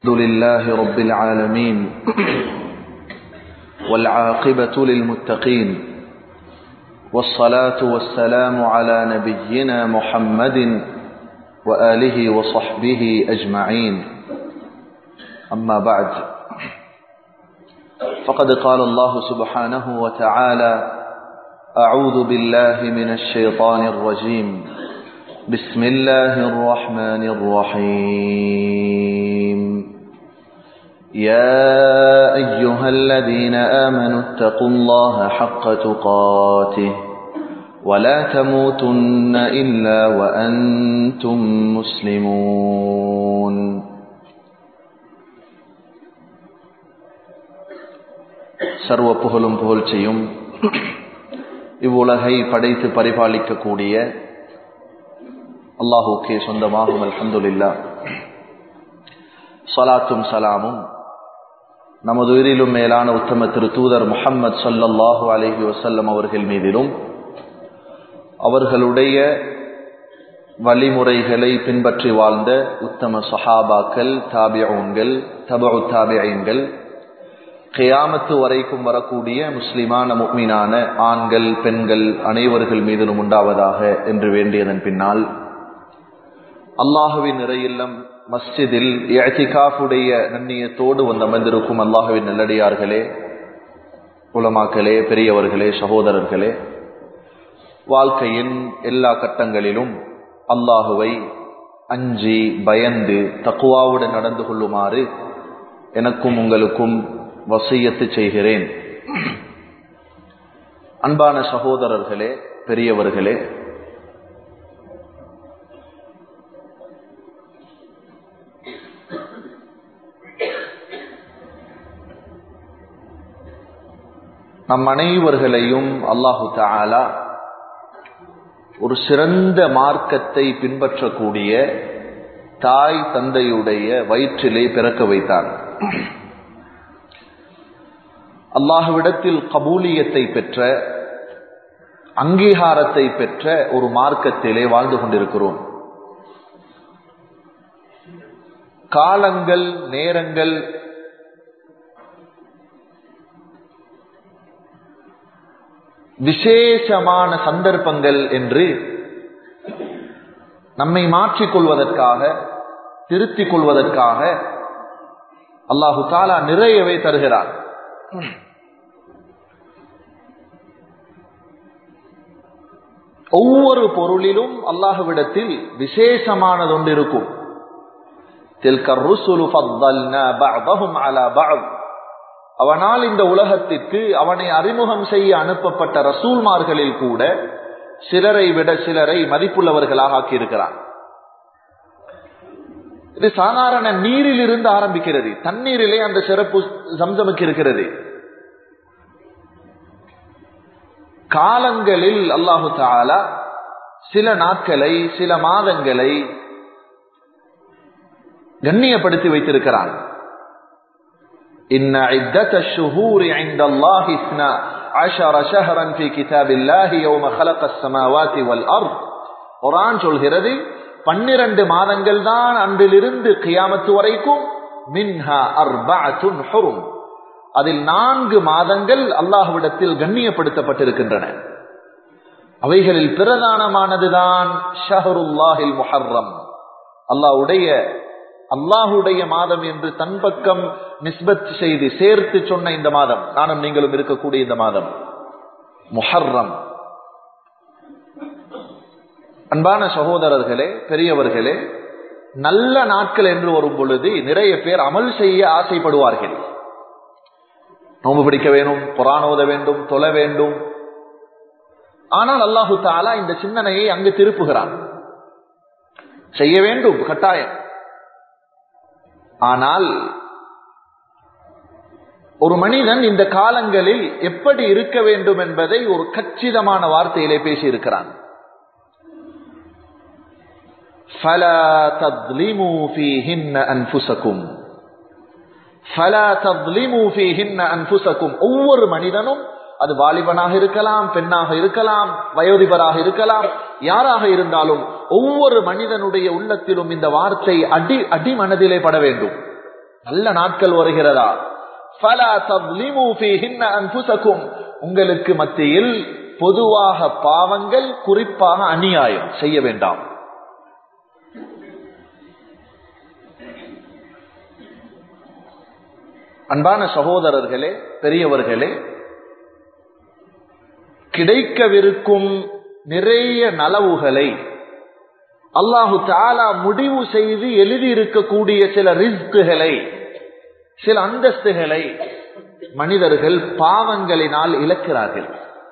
الحمد لله رب العالمين والعاقبة للمتقين والصلاة والسلام على نبينا محمد وآله وصحبه أجمعين أما بعد فقد قال الله سبحانه وتعالى أعوذ بالله من الشيطان الرجيم بسم الله الرحمن الرحيم يا أيها الذين آمنوا اتقوا الله حق تقاته ولا تموتن إلا وأنتم مسلمون சர்வ புகழும் புகழ்ச்சியும் இவ்வுலகை படைத்து பரிபாலிக்கக்கூடிய அல்லாஹுக்கே சொந்தமாகும் அல்ஹம்துலில்லா சலாத்தும் சலாமும் நமது உயிரிலும் மேலான உத்தம திரு தூதர் முஹம்மது சல்லல்லாஹு அலஹி வசல்லம் அவர்கள் மீதிலும் அவர்களுடைய வழிமுறைகளை பின்பற்றி வாழ்ந்த உத்தம சஹாபாக்கள் தாபியங்கள் தபு தாபியங்கள் கியாமத்து வரைக்கும் வரக்கூடிய முஸ்லிமான முக்மீனான ஆண்கள் பெண்கள் அனைவர்கள் மீதிலும் உண்டாவதாக என்று வேண்டியதன் பின்னால் அல்லாஹுவின் நிறையில்லம் மஸ்ஜிதில் எத்திகாஃபுடைய நன்னியத்தோடு வந்து அமர்ந்திருக்கும் அல்லாஹுவின் நல்லடியார்களே உலமாக்களே பெரியவர்களே சகோதரர்களே வாழ்க்கையின் எல்லா கட்டங்களிலும் அல்லாஹுவை அஞ்சி பயந்து தக்குவாவுடன் நடந்து கொள்ளுமாறு எனக்கும் உங்களுக்கும் வசியத்து செய்கிறேன் அன்பான சகோதரர்களே பெரியவர்களே நம் அனைவர்களையும் அல்லாஹு தாலா ஒரு சிறந்த மார்க்கத்தை பின்பற்றக்கூடிய தாய் தந்தையுடைய வயிற்றிலே பிறக்க வைத்தான் அல்லாஹுவிடத்தில் கபூலியத்தை பெற்ற அங்கீகாரத்தை பெற்ற ஒரு மார்க்கத்திலே வாழ்ந்து கொண்டிருக்கிறோம் காலங்கள் நேரங்கள் விசேஷமான சந்தர்ப்பங்கள் என்று நம்மை மாற்றிக்கொள்வதற்காக திருத்திக் கொள்வதற்காக அல்லாஹு தாலா நிறையவே தருகிறார் ஒவ்வொரு பொருளிலும் அல்லாஹுவிடத்தில் விசேஷமானது ஒன்று இருக்கும் அவனால் இந்த உலகத்திற்கு அவனை அறிமுகம் செய்ய அனுப்பப்பட்ட ரசூல்மார்களில் கூட சிலரை விட சிலரை மதிப்புள்ளவர்களாக ஆக்கியிருக்கிறான் இது சாதாரண நீரில் இருந்து ஆரம்பிக்கிறது தண்ணீரிலே அந்த சிறப்பு சம்சமுக்கு இருக்கிறது காலங்களில் அல்லாஹு தாலா சில நாட்களை சில மாதங்களை கண்ணியப்படுத்தி வைத்திருக்கிறான் إن عدة الشهور عند الله اثنا عشر شهرا في كتاب الله يوم خلق السماوات والأرض குரான் சொல்கிறது பன்னிரண்டு மாதங்கள் தான் அன்றிலிருந்து கியாமத்து வரைக்கும் மின்ஹா அர்பஅத்துன் ஹுரும் அதில் நான்கு மாதங்கள் அல்லாஹ்விடத்தில் கண்ணியப்படுத்தப்பட்டிருக்கின்றன அவைகளில் பிரதானமானதுதான் ஷஹருல்லாஹில் முஹர்ரம் அல்லாஹ்வுடைய அல்லாஹுடைய மாதம் என்று தன் பக்கம் நிஸ்பத் செய்து சேர்த்து சொன்ன இந்த மாதம் நானும் நீங்களும் இருக்கக்கூடிய இந்த மாதம் முஹர்ரம் அன்பான சகோதரர்களே பெரியவர்களே நல்ல நாட்கள் என்று வரும் பொழுது நிறைய பேர் அமல் செய்ய ஆசைப்படுவார்கள் நோம்பு பிடிக்க வேணும் புறானோத வேண்டும் தொழ வேண்டும் ஆனால் அல்லாஹு தாலா இந்த சிந்தனையை அங்கு திருப்புகிறான் செய்ய வேண்டும் கட்டாயம் ஆனால் ஒரு மனிதன் இந்த காலங்களில் எப்படி இருக்க வேண்டும் என்பதை ஒரு கச்சிதமான வார்த்தையிலே பேசியிருக்கிறான் فلا تظلموا فيهن أنفسكم فلا تظلموا فيهن أنفسكم ஒவ்வொரு மனிதனும் அது வாலிபனாக இருக்கலாம் பெண்ணாக இருக்கலாம் வயோதிபராக இருக்கலாம் யாராக இருந்தாலும் ஒவ்வொரு மனிதனுடைய உள்ளத்திலும் இந்த வார்த்தை அடி அடி மனதிலே பட வேண்டும் நல்ல நாட்கள் வருகிறதா ஃபலா தظ்லிமு ஃபீஹின்ன அன்ஃபுஸகும் உங்களுக்கு மத்தியில் பொதுவாக பாவங்கள் குறிப்பாக அநியாயம் செய்ய வேண்டாம் அன்பான சகோதரர்களே பெரியவர்களே கிடைக்கவிருக்கும் நிறைய நலவுகளை அல்லாஹு தாலா முடிவு செய்து எழுதி இருக்கக்கூடிய சில ரிஸ்குகளை சில அந்தஸ்துகளை மனிதர்கள் பாவங்களினால் இழக்கிறார்கள்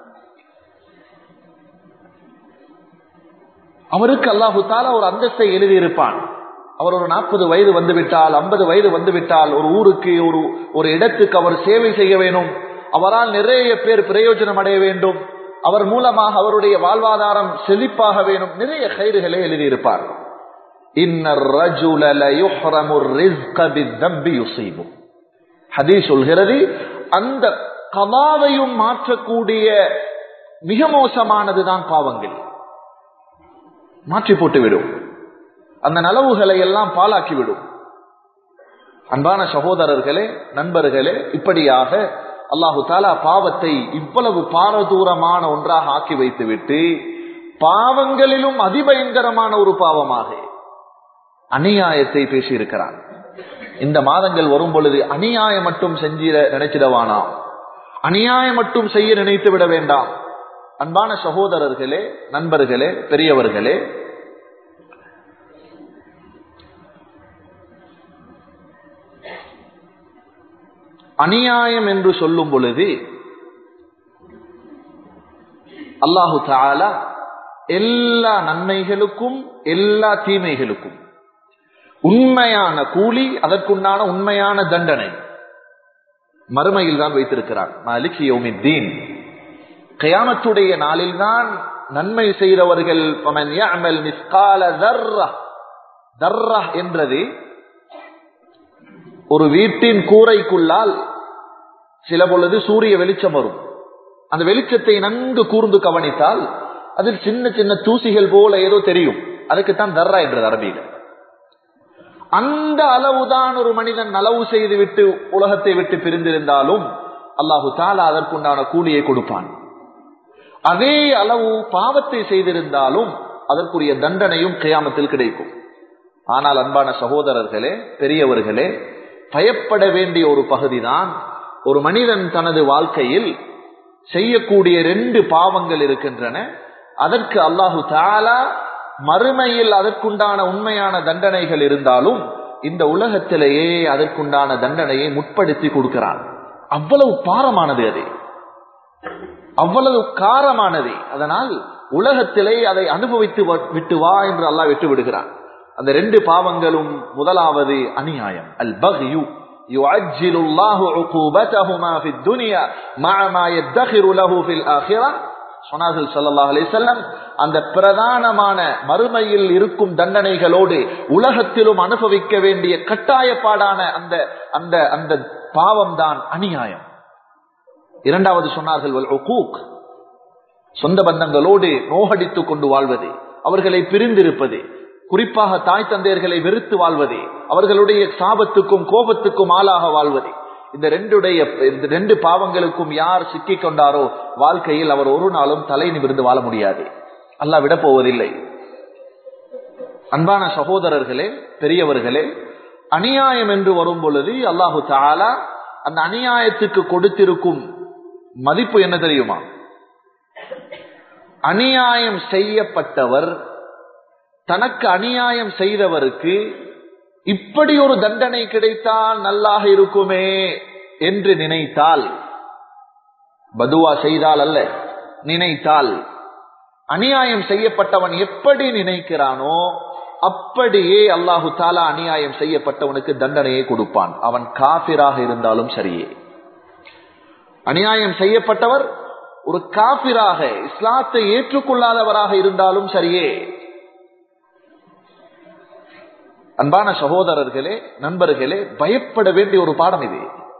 அவருக்கு அல்லாஹு தாலா ஒரு அந்தஸ்தை எழுதியிருப்பான் அவர் ஒரு நாற்பது வயது வந்துவிட்டால் ஐம்பது வயது வந்துவிட்டால் ஒரு ஊருக்கு ஒரு ஒரு இடத்துக்கு அவர் சேவை செய்ய வேணும் அவரால் நிறைய பேர் பிரயோஜனம் அடைய வேண்டும் அவர் மூலமாக அவருடைய வாழ்வாதாரம் செழிப்பாக வேணும் நிறைய கயிறுகளை எழுதியிருப்பார் ஹதீஸ் சொல்கிறது அந்த கவாவையும் மாற்றக்கூடிய மிக மோசமானதுதான் பாவங்கள் மாற்றி போட்டுவிடும் அந்த நலவுகளை எல்லாம் பாலாக்கிவிடும் அன்பான சகோதரர்களே நண்பர்களே இப்படியாக அல்லாஹு தாலா பாவத்தை இவ்வளவு பாரதூரமான ஒன்றாக ஆக்கி வைத்துவிட்டு பாவங்களிலும் அதிபயங்கரமான ஒரு பாவமாக அநியாயத்தை பேசியிருக்கிறான் இந்த மாதங்கள் வரும் பொழுது அநியாயம் மட்டும் செஞ்சிட நினைச்சிடவானா அநியாயம் மட்டும் செய்ய நினைத்து விட வேண்டாம் அன்பான சகோதரர்களே நண்பர்களே பெரியவர்களே அநியாயம் என்று சொல்லும் பொழுது அல்லாஹு தாலா எல்லா நன்மைகளுக்கும் எல்லா தீமைகளுக்கும் உண்மையான கூலி அதற்குண்டான உண்மையான தண்டனை மறுமையில் தான் வைத்திருக்கிறார் மாலிக் யோமித்தீன் கயாமத்துடைய நாளில்தான் நன்மை செய்தவர்கள் தர்ரா என்றது ஒரு வீட்டின் கூரைக்குள்ளால் சில பொழுது சூரிய வெளிச்சம் வரும் அந்த வெளிச்சத்தை நன்கு கூர்ந்து கவனித்தால் அதில் சின்ன சின்ன தூசிகள் போல ஏதோ தெரியும் அதுக்குத்தான் தர்ரா என்றது அரபியில் அந்த அளவுதான் ஒரு மனிதன் நலவு செய்து விட்டு உலகத்தை விட்டு பிரிந்திருந்தாலும் அல்லாஹு தாலா அதற்குண்டான கூலியை கொடுப்பான் அதே அளவு பாவத்தை செய்திருந்தாலும் அதற்குரிய தண்டனையும் கியாமத்தில் கிடைக்கும் ஆனால் அன்பான சகோதரர்களே பெரியவர்களே பயப்பட வேண்டிய ஒரு பகுதிதான் ஒரு மனிதன் தனது வாழ்க்கையில் செய்யக்கூடிய ரெண்டு பாவங்கள் இருக்கின்றன அதற்கு அல்லாஹு தாலா மறுமையில் அதற்குண்டான உண்மையான தண்டனைகள் இருந்தாலும் இந்த உலகத்திலேயே அதற்குண்டான தண்டனையை முற்படுத்தி கொடுக்கிறான் அவ்வளவு பாரமானது அது அவ்வளவு காரமானது அதனால் உலகத்திலே அதை அனுபவித்து விட்டு வா என்று அல்லாஹ் விட்டு விடுகிறான் அந்த ரெண்டு பாவங்களும் முதலாவது அநியாயம் அல் பக்யு يعجل الله عقوبتهما في الدنيا مع ما يدخر له في الآخرة சொன்னார்கள் சல்லாஹ் அலிசல்லம் அந்த பிரதானமான மறுமையில் இருக்கும் தண்டனைகளோடு உலகத்திலும் அனுபவிக்க வேண்டிய கட்டாயப்பாடான அந்த அந்த அந்த பாவம் தான் அநியாயம் இரண்டாவது சொன்னார்கள் சொந்த பந்தங்களோடு நோகடித்துக் கொண்டு வாழ்வது அவர்களை பிரிந்திருப்பது குறிப்பாக தாய் தந்தையர்களை வெறுத்து வாழ்வது அவர்களுடைய சாபத்துக்கும் கோபத்துக்கும் ஆளாக வாழ்வது இந்த ரெண்டுடைய இந்த ரெண்டு பாவங்களுக்கும் யார் சிக்கிக் கொண்டாரோ வாழ்க்கையில் அவர் ஒரு நாளும் தலை நிமிர்ந்து வாழ முடியாது அல்லா விட போவதில்லை அன்பான சகோதரர்களே பெரியவர்களே அநியாயம் என்று வரும் பொழுது அல்லாஹு தாலா அந்த அநியாயத்துக்கு கொடுத்திருக்கும் மதிப்பு என்ன தெரியுமா அநியாயம் செய்யப்பட்டவர் தனக்கு அநியாயம் செய்தவருக்கு இப்படி ஒரு தண்டனை கிடைத்தால் நல்லாக இருக்குமே என்று நினைத்தால் பதுவா செய்தால் அல்ல நினைத்தால் அநியாயம் செய்யப்பட்டவன் எப்படி நினைக்கிறானோ அப்படியே அல்லாஹு தாலா அநியாயம் செய்யப்பட்டவனுக்கு தண்டனையை கொடுப்பான் அவன் காபிராக இருந்தாலும் சரியே அநியாயம் செய்யப்பட்டவர் ஒரு காபிராக இஸ்லாத்தை ஏற்றுக்கொள்ளாதவராக இருந்தாலும் சரியே அன்பான சகோதரர்களே நண்பர்களே பயப்பட வேண்டிய ஒரு பாடம் இது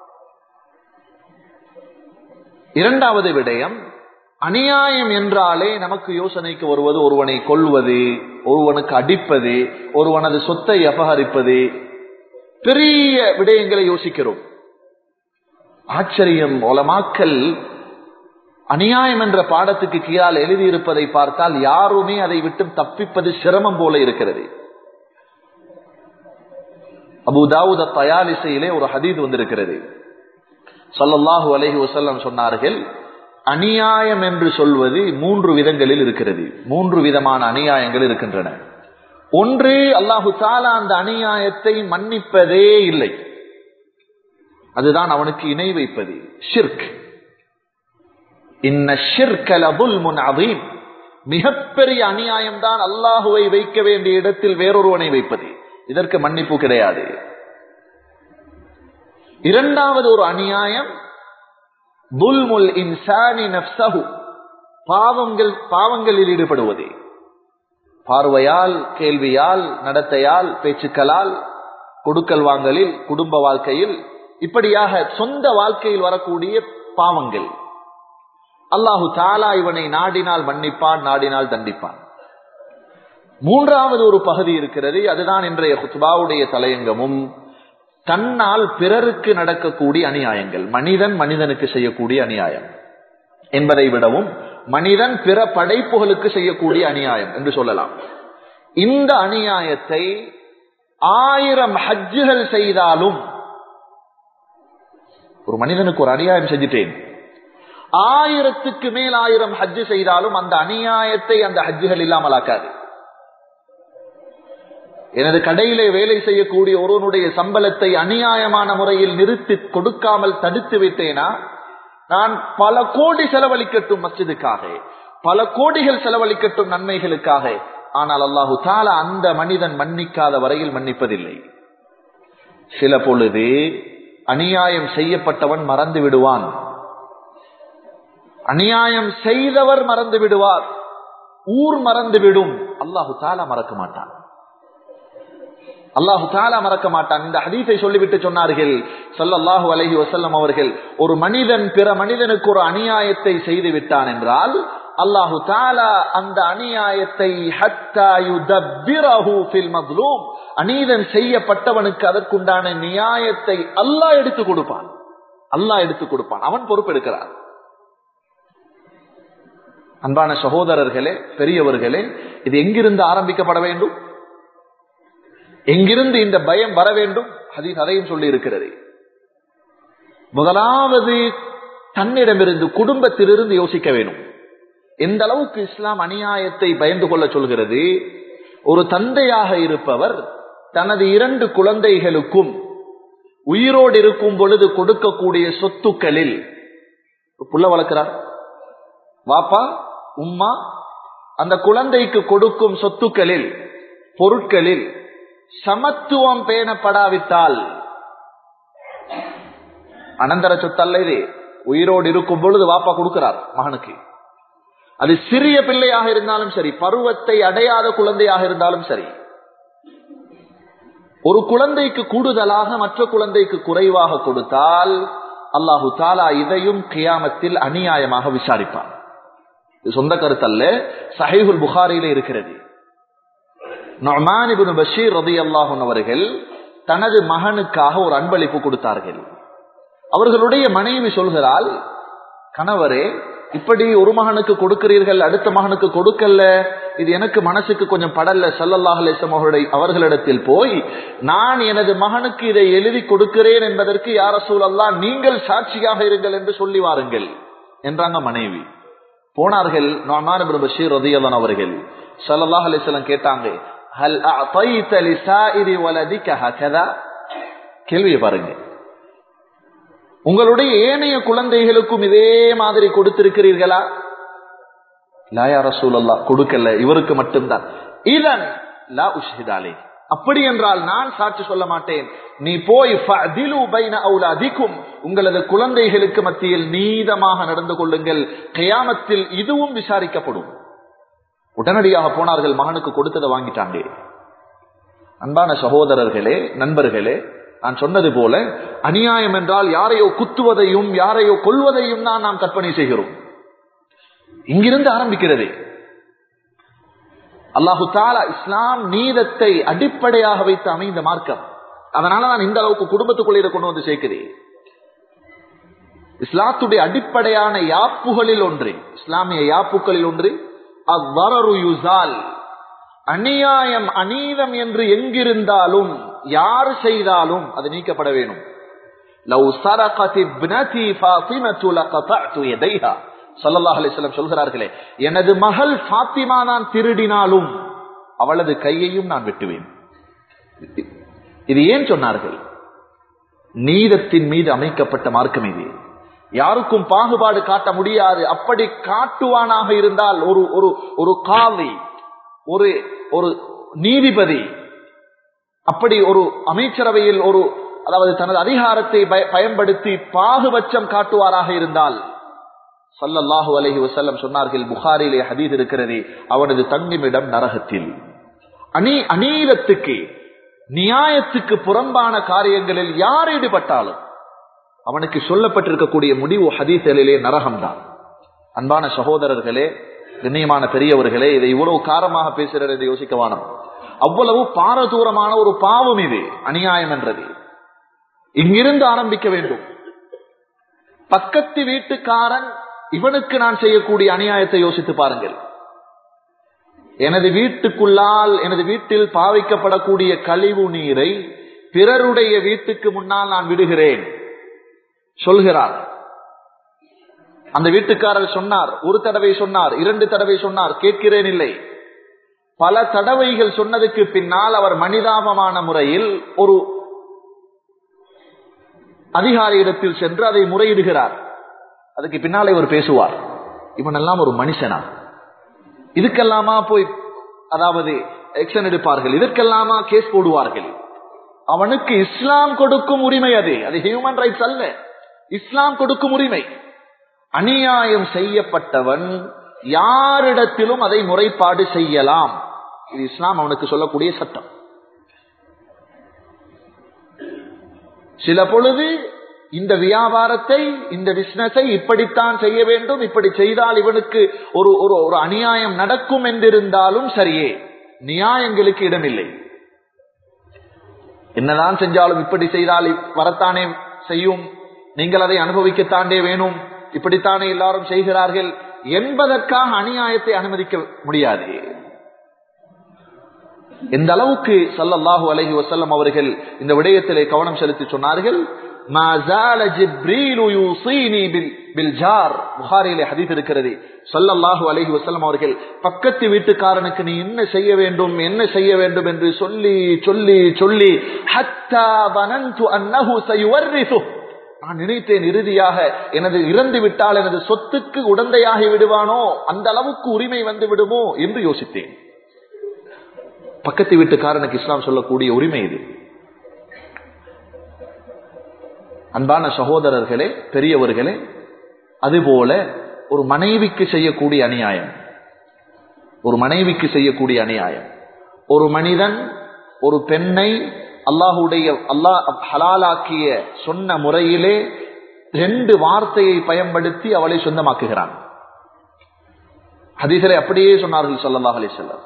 இரண்டாவது விடயம் அநியாயம் என்றாலே நமக்கு யோசனைக்கு வருவது ஒருவனை கொள்வது ஒருவனுக்கு அடிப்பது ஒருவனது சொத்தை அபகரிப்பது பெரிய விடயங்களை யோசிக்கிறோம் ஆச்சரியம் ஒலமாக்கல் அநியாயம் என்ற பாடத்துக்கு கீழால் எழுதியிருப்பதை பார்த்தால் யாருமே அதை விட்டு தப்பிப்பது சிரமம் போல இருக்கிறது அபு தாவூத தயாலிசையிலே ஒரு ஹதீத் வந்திருக்கிறது சல்லல்லாஹு அலைஹி வசல்லம் சொன்னார்கள் அநியாயம் என்று சொல்வது மூன்று விதங்களில் இருக்கிறது மூன்று விதமான அநியாயங்கள் இருக்கின்றன ஒன்று அல்லாஹு தாலா அந்த அநியாயத்தை மன்னிப்பதே இல்லை அதுதான் அவனுக்கு இணை வைப்பது ஷிர்க் இன்ன ஷிர்கலபுல் முன் அதீம் மிகப்பெரிய அநியாயம் தான் அல்லாஹுவை வைக்க வேண்டிய இடத்தில் வேறொருவனை வைப்பது இதற்கு மன்னிப்பு கிடையாது இரண்டாவது ஒரு அநியாயம் புல்முல் இன்சானி நப்சஹு பாவங்கள் பாவங்களில் ஈடுபடுவது பார்வையால் கேள்வியால் நடத்தையால் பேச்சுக்களால் கொடுக்கல் வாங்கலில் குடும்ப வாழ்க்கையில் இப்படியாக சொந்த வாழ்க்கையில் வரக்கூடிய பாவங்கள் அல்லாஹு தாலா இவனை நாடினால் மன்னிப்பான் நாடினால் தண்டிப்பான் மூன்றாவது ஒரு பகுதி இருக்கிறது அதுதான் இன்றைய குத்பாவுடைய தலையங்கமும் தன்னால் பிறருக்கு நடக்கக்கூடிய அநியாயங்கள் மனிதன் மனிதனுக்கு செய்யக்கூடிய அநியாயம் என்பதை விடவும் மனிதன் பிற படைப்புகளுக்கு செய்யக்கூடிய அநியாயம் என்று சொல்லலாம் இந்த அநியாயத்தை ஆயிரம் ஹஜ்ஜுகள் செய்தாலும் ஒரு மனிதனுக்கு ஒரு அநியாயம் செஞ்சுட்டேன் ஆயிரத்துக்கு மேல் ஆயிரம் ஹஜ்ஜு செய்தாலும் அந்த அநியாயத்தை அந்த ஹஜ்ஜுகள் இல்லாமலாக்காது எனது கடையிலே வேலை செய்யக்கூடிய ஒருவனுடைய சம்பளத்தை அநியாயமான முறையில் நிறுத்தி கொடுக்காமல் தடுத்து விட்டேனா நான் பல கோடி செலவழிக்கட்டும் மஸ்ஜிதுக்காக பல கோடிகள் செலவழிக்கட்டும் நன்மைகளுக்காக ஆனால் அல்லாஹு தாலா அந்த மனிதன் மன்னிக்காத வரையில் மன்னிப்பதில்லை சில பொழுது அநியாயம் செய்யப்பட்டவன் மறந்து விடுவான் அநியாயம் செய்தவர் மறந்து விடுவார் ஊர் மறந்து விடும் அல்லாஹு தாலா மறக்க மாட்டான் அல்லாஹு தாலா மறக்க மாட்டான் இந்த ஹதீஸை சொல்லிவிட்டு சொன்னார்கள் சொல்லல்லாஹு அலஹி வசல்லம் அவர்கள் ஒரு மனிதன் பிற மனிதனுக்கு ஒரு அநியாயத்தை செய்து விட்டான் என்றால் அல்லாஹு தாலா அந்த அநியாயத்தை அநீதன் செய்யப்பட்டவனுக்கு அதற்குண்டான நியாயத்தை அல்லாஹ் எடுத்து கொடுப்பான் அல்லாஹ் எடுத்து கொடுப்பான் அவன் பொறுப்பெடுக்கிறான் அன்பான சகோதரர்களே பெரியவர்களே இது எங்கிருந்து ஆரம்பிக்கப்பட வேண்டும் எங்கிருந்து இந்த பயம் வர வேண்டும் ஹதீஸ் அதையும் சொல்லி இருக்கிறது முதலாவது தன்னிடமிருந்து குடும்பத்திலிருந்து யோசிக்க வேண்டும் எந்த அளவுக்கு இஸ்லாம் அநியாயத்தை பயந்து கொள்ள சொல்கிறது ஒரு தந்தையாக இருப்பவர் தனது இரண்டு குழந்தைகளுக்கும் உயிரோடு இருக்கும் பொழுது கொடுக்கக்கூடிய சொத்துக்களில் புள்ள வளர்க்கிறார் வாப்பா உம்மா அந்த குழந்தைக்கு கொடுக்கும் சொத்துக்களில் பொருட்களில் சமத்துவம் பேணப்படாவிட்டால் அனந்தர சொத்தல்ல இது உயிரோடு இருக்கும் பொழுது வாப்பா கொடுக்கிறார் மகனுக்கு அது சிறிய பிள்ளையாக இருந்தாலும் சரி பருவத்தை அடையாத குழந்தையாக இருந்தாலும் சரி ஒரு குழந்தைக்கு கூடுதலாக மற்ற குழந்தைக்கு குறைவாக கொடுத்தால் அல்லாஹு தாலா இதையும் கியாமத்தில் அநியாயமாக விசாரிப்பார் இது சொந்த கருத்தல்ல சஹைகுல் புகாரியில இருக்கிறது நொமான் பஷீர் ரதி அல்லாஹன் அவர்கள் தனது மகனுக்காக ஒரு அன்பளிப்பு கொடுத்தார்கள் அவர்களுடைய மனைவி சொல்கிறாள் கணவரே இப்படி ஒரு மகனுக்கு கொடுக்கிறீர்கள் அடுத்த மகனுக்கு கொடுக்கல இது எனக்கு மனசுக்கு கொஞ்சம் படல்ல சல்லல்லாஹ் அலிஸ்லாம் அவர்களுடைய அவர்களிடத்தில் போய் நான் எனது மகனுக்கு இதை எழுதி கொடுக்கிறேன் என்பதற்கு யார சூழல்லா நீங்கள் சாட்சியாக இருங்கள் என்று சொல்லி வாருங்கள் என்றாங்க மனைவி போனார்கள் நொமான் பஷீர் ரதியல்லான் அவர்கள் சல்லல்லாஹ் அலிஸ்லாம் கேட்டாங்க ஹல் அதைத லிசாயிரி வலதிக ஹகதா கேள்வியை பாருங்க உங்களுடைய ஏனைய குழந்தைகளுக்கும் இதே மாதிரி கொடுத்திருக்கிறீர்களா லாயா ரசூலல்லா கொடுக்கல இவருக்கு மட்டும்தான் இதன் லா உஷ்ஹிதாலே அப்படி என்றால் நான் சாட்சி சொல்ல மாட்டேன் நீ போய் அதிக்கும் உங்களது குழந்தைகளுக்கு மத்தியில் நீதமாக நடந்து கொள்ளுங்கள் கயாமத்தில் இதுவும் விசாரிக்கப்படும் உடனடியாக போனார்கள் மகனுக்கு கொடுத்ததை வாங்கிட்டாங்க அன்பான சகோதரர்களே நண்பர்களே நான் சொன்னது போல அநியாயம் என்றால் யாரையோ குத்துவதையும் யாரையோ கொள்வதையும் தான் நாம் கற்பனை செய்கிறோம் இங்கிருந்து ஆரம்பிக்கிறது அல்லாஹு தாலா இஸ்லாம் நீதத்தை அடிப்படையாக வைத்து அமைந்த மார்க்கம் அதனால நான் இந்த அளவுக்கு குடும்பத்துக்குள்ளே இதை கொண்டு வந்து சேர்க்கிறேன் இஸ்லாத்துடைய அடிப்படையான யாப்புகளில் ஒன்று இஸ்லாமிய யாப்புகளில் ஒன்று அவ்வரரு யுசால் அநியாயம் அநீதம் என்று எங்கிருந்தாலும் யார் செய்தாலும் அது நீக்கப்பட வேணும் லவ் சரகத் இப்னதி ஃபாத்திமத்து லகதஅது யதைஹா ஸல்லல்லாஹு அலைஹி வஸல்லம் சொல்கிறார்களே எனது மகள் ஃபாத்திமா நான் திருடினாலும் அவளது கையையும் நான் வெட்டுவேன் இது ஏன் சொன்னார்கள் நீதத்தின் மீது அமைக்கப்பட்ட மார்க்கம் இது யாருக்கும் பாகுபாடு காட்ட முடியாது அப்படி காட்டுவானாக இருந்தால் ஒரு ஒரு ஒரு காவி ஒரு ஒரு நீதிபதி அப்படி ஒரு அமைச்சரவையில் ஒரு அதாவது தனது அதிகாரத்தை பய- பயன்படுத்தி பாகுபட்சம் காட்டுவாராக இருந்தால் சல்லல்லாஹு அலைஹி வஸல்லம் சொன்னார்கள் புகாரிலே ஹதீஸ் இருக்கிறது அவனது தங்குமிடம் நரகத்தில் அநீ அநீதத்துக்கு நியாயத்துக்கு புறம்பான காரியங்களில் யார் ஈடுபட்டாலும் அவனுக்கு சொல்லப்பட்டிருக்கக்கூடிய முடிவு ஹதீஸ்களிலே நரகம்தான் அன்பான சகோதரர்களே கண்ணியமான பெரியவர்களே இதை இவ்வளவு காரமாக பேசுகிறது என்று யோசிக்க வேணாம் அவ்வளவு பாரதூரமான ஒரு பாவம் இது அநியாயம் என்றது இங்கிருந்து ஆரம்பிக்க வேண்டும் பக்கத்து வீட்டுக்காரன் இவனுக்கு நான் செய்யக்கூடிய அநியாயத்தை யோசித்து பாருங்கள் எனது வீட்டுக்குள்ளால் எனது வீட்டில் பாவிக்கப்படக்கூடிய கழிவு நீரை பிறருடைய வீட்டுக்கு முன்னால் நான் விடுகிறேன் சொல்கிறார் அந்த வீட்டுக்காரர் சொன்னார் ஒரு தடவை சொன்னார் இரண்டு தடவை சொன்னார் கேட்கிறேன் இல்லை பல தடவைகள் சொன்னதுக்கு பின்னால் அவர் மனிதாபமான முறையில் ஒரு அதிகாரியிடத்தில் சென்று அதை முறையிடுகிறார் அதுக்கு பின்னாலே இவர் பேசுவார் இவன் எல்லாம் ஒரு மனுஷனா இதுக்கெல்லாமா போய் அதாவது எக்ஷன் எடுப்பார்கள் இதற்கெல்லாமா கேஸ் போடுவார்கள் அவனுக்கு இஸ்லாம் கொடுக்கும் உரிமை அது அது ஹியூமன் ரைட்ஸ் அல்ல இஸ்லாம் கொடுக்கும் உரிமை அநியாயம் செய்யப்பட்டவன் யாரிடத்திலும் அதை முறைப்பாடு செய்யலாம் இது இஸ்லாம் அவனுக்கு சொல்லக்கூடிய சட்டம் சில பொழுது இந்த வியாபாரத்தை இந்த பிசினஸை இப்படித்தான் செய்ய வேண்டும் இப்படி செய்தால் இவனுக்கு ஒரு ஒரு ஒரு அநியாயம் நடக்கும் என்றிருந்தாலும் சரியே நியாயங்களுக்கு இடமில்லை என்னதான் செஞ்சாலும் இப்படி செய்தால் இப்- வரத்தானே செய்யும் நீங்கள் அதை அனுபவிக்கத்தாண்டே வேணும் இப்படித்தானே எல்லாரும் செய்கிறார்கள் என்பதற்காக அநியாயத்தை அனுமதிக்க முடியாது எந்த அளவுக்கு ஸல்லல்லாஹு அலைஹி வஸல்லம் அவர்கள் இந்த விடயத்திலே கவனம் செலுத்தி சொன்னார்கள் "மா ஜால ஜிப்ரீலு யூஸீனி பில் பில் ஜார்." புகாரியிலே ஹதீஸ் இருக்கிறது ஸல்லல்லாஹு அலைஹி வஸல்லம் அவர்கள் பக்கத்து வீட்டுக்காரனுக்கு நீ என்ன செய்ய வேண்டும் என்ன செய்ய வேண்டும் என்று சொல்லி சொல்லி சொல்லி ஹத்தா வனந்து அன்னஹு சயுவர்ரிசு நான் நினைத்தேன் இறுதியாக எனது இறந்து விட்டால் எனது சொத்துக்கு உடந்தையாகி விடுவானோ அந்த அளவுக்கு உரிமை வந்து விடுமோ என்று யோசித்தேன் பக்கத்து வீட்டுக்காரனுக்கு இஸ்லாம் சொல்லக்கூடிய உரிமை இது அன்பான சகோதரர்களே பெரியவர்களே அதுபோல ஒரு மனைவிக்கு செய்யக்கூடிய அநியாயம் ஒரு மனைவிக்கு செய்யக்கூடிய அநியாயம் ஒரு மனிதன் ஒரு பெண்ணை அல்லாஹுடைய அல்லாஹ் ஹலாலாக்கிய சொன்ன முறையிலே ரெண்டு வார்த்தையை பயன்படுத்தி அவளை சொந்தமாக்குகிறான் ஹதீஸிலே அப்படியே சொன்னார்கள் ஸல்லல்லாஹு அலைஹி வஸல்லம்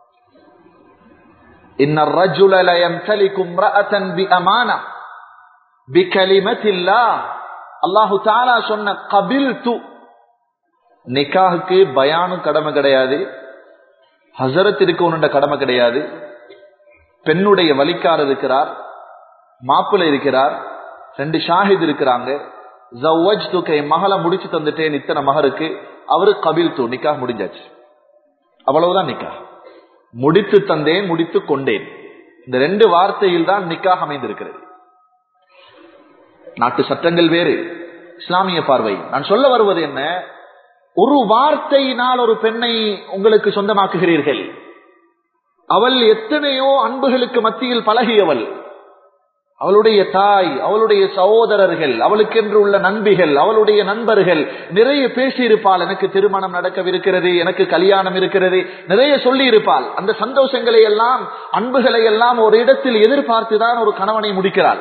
إن الرجل لا يمتلك امرأة بأمانة بكلمة الله الله تعالى சொன்ன قبلت நிக்காஹுக்கு பயானும் கடமை கிடையாது ஹசரத் இருக்கணுன்ற கடமை கிடையாது பெண்ணுடைய வலிக்கார் இருக்கிறார் மாப்பிள்ளை இருக்கிறார் ரெண்டு ஷாஹித் இருக்கிறாங்க ஜவ்வஜ் துக்கை மகளை முடிச்சு தந்துட்டேன் இத்தனை மகருக்கு அவரு கபில் தூ நிக்காஹ் முடிஞ்சாச்சு அவ்வளவுதான் நிக்காஹ் முடித்து தந்தேன் முடித்து கொண்டேன் இந்த ரெண்டு வார்த்தையில் தான் நிக்காக அமைந்திருக்கிறது நாட்டு சட்டங்கள் வேறு இஸ்லாமிய பார்வை நான் சொல்ல வருவது என்ன ஒரு வார்த்தையினால் ஒரு பெண்ணை உங்களுக்கு சொந்தமாக்குகிறீர்கள் அவள் எத்தனையோ அன்புகளுக்கு மத்தியில் பழகியவள் அவளுடைய தாய் அவளுடைய சகோதரர்கள் அவளுக்கென்று உள்ள நண்பிகள் அவளுடைய நண்பர்கள் நிறைய பேசியிருப்பாள் எனக்கு திருமணம் நடக்கவிருக்கிறது எனக்கு கல்யாணம் இருக்கிறது நிறைய சொல்லி இருப்பாள் அந்த சந்தோஷங்களை எல்லாம் அன்புகளை எல்லாம் ஒரு இடத்தில் எதிர்பார்த்துதான் ஒரு கணவனை முடிக்கிறாள்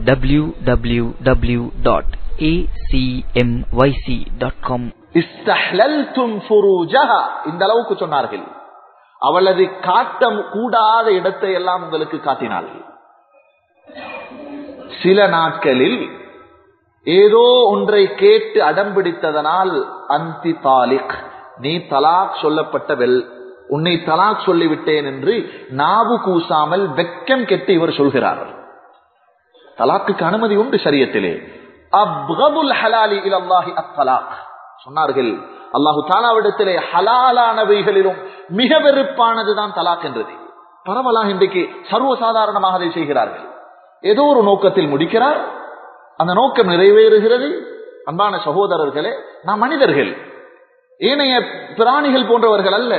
www.acmyc.com இஸ்தஹ்லல்தும் ஃபுரூஜஹா இந்த அளவுக்கு சொன்னார்கள் அவளது காட்ட கூடாத இடத்தை எல்லாம் உங்களுக்கு காட்டினாள் சில நாட்களில் ஏதோ ஒன்றை கேட்டு அடம்பிடித்ததனால் அந்தி தாலிக் நீ தலாக் சொல்லப்பட்ட வெல் உன்னை தலாக் சொல்லிவிட்டேன் என்று நாவு கூசாமல் வெக்கம் கெட்டு இவர் சொல்கிறார் தலாக்குக்கு அனுமதி உண்டு சரியத்திலே அப்கபுல் ஹலாலி இலல்லாஹி அத்தலாக் சொன்னார்கள் அல்லாஹு தாலாவிடத்திலே ஹலாலானவைகளிலும் மிக வெறுப்பானதுதான் தலாக் என்றது பரவலாக இன்றைக்கு சர்வசாதாரணமாக அதை செய்கிறார்கள் ஏதோ ஒரு நோக்கத்தில் முடிக்கிறார் அந்த நோக்கம் நிறைவேறுகிறது அன்பான சகோதரர்களே நாம் மனிதர்கள் ஏனைய பிராணிகள் போன்றவர்கள் அல்ல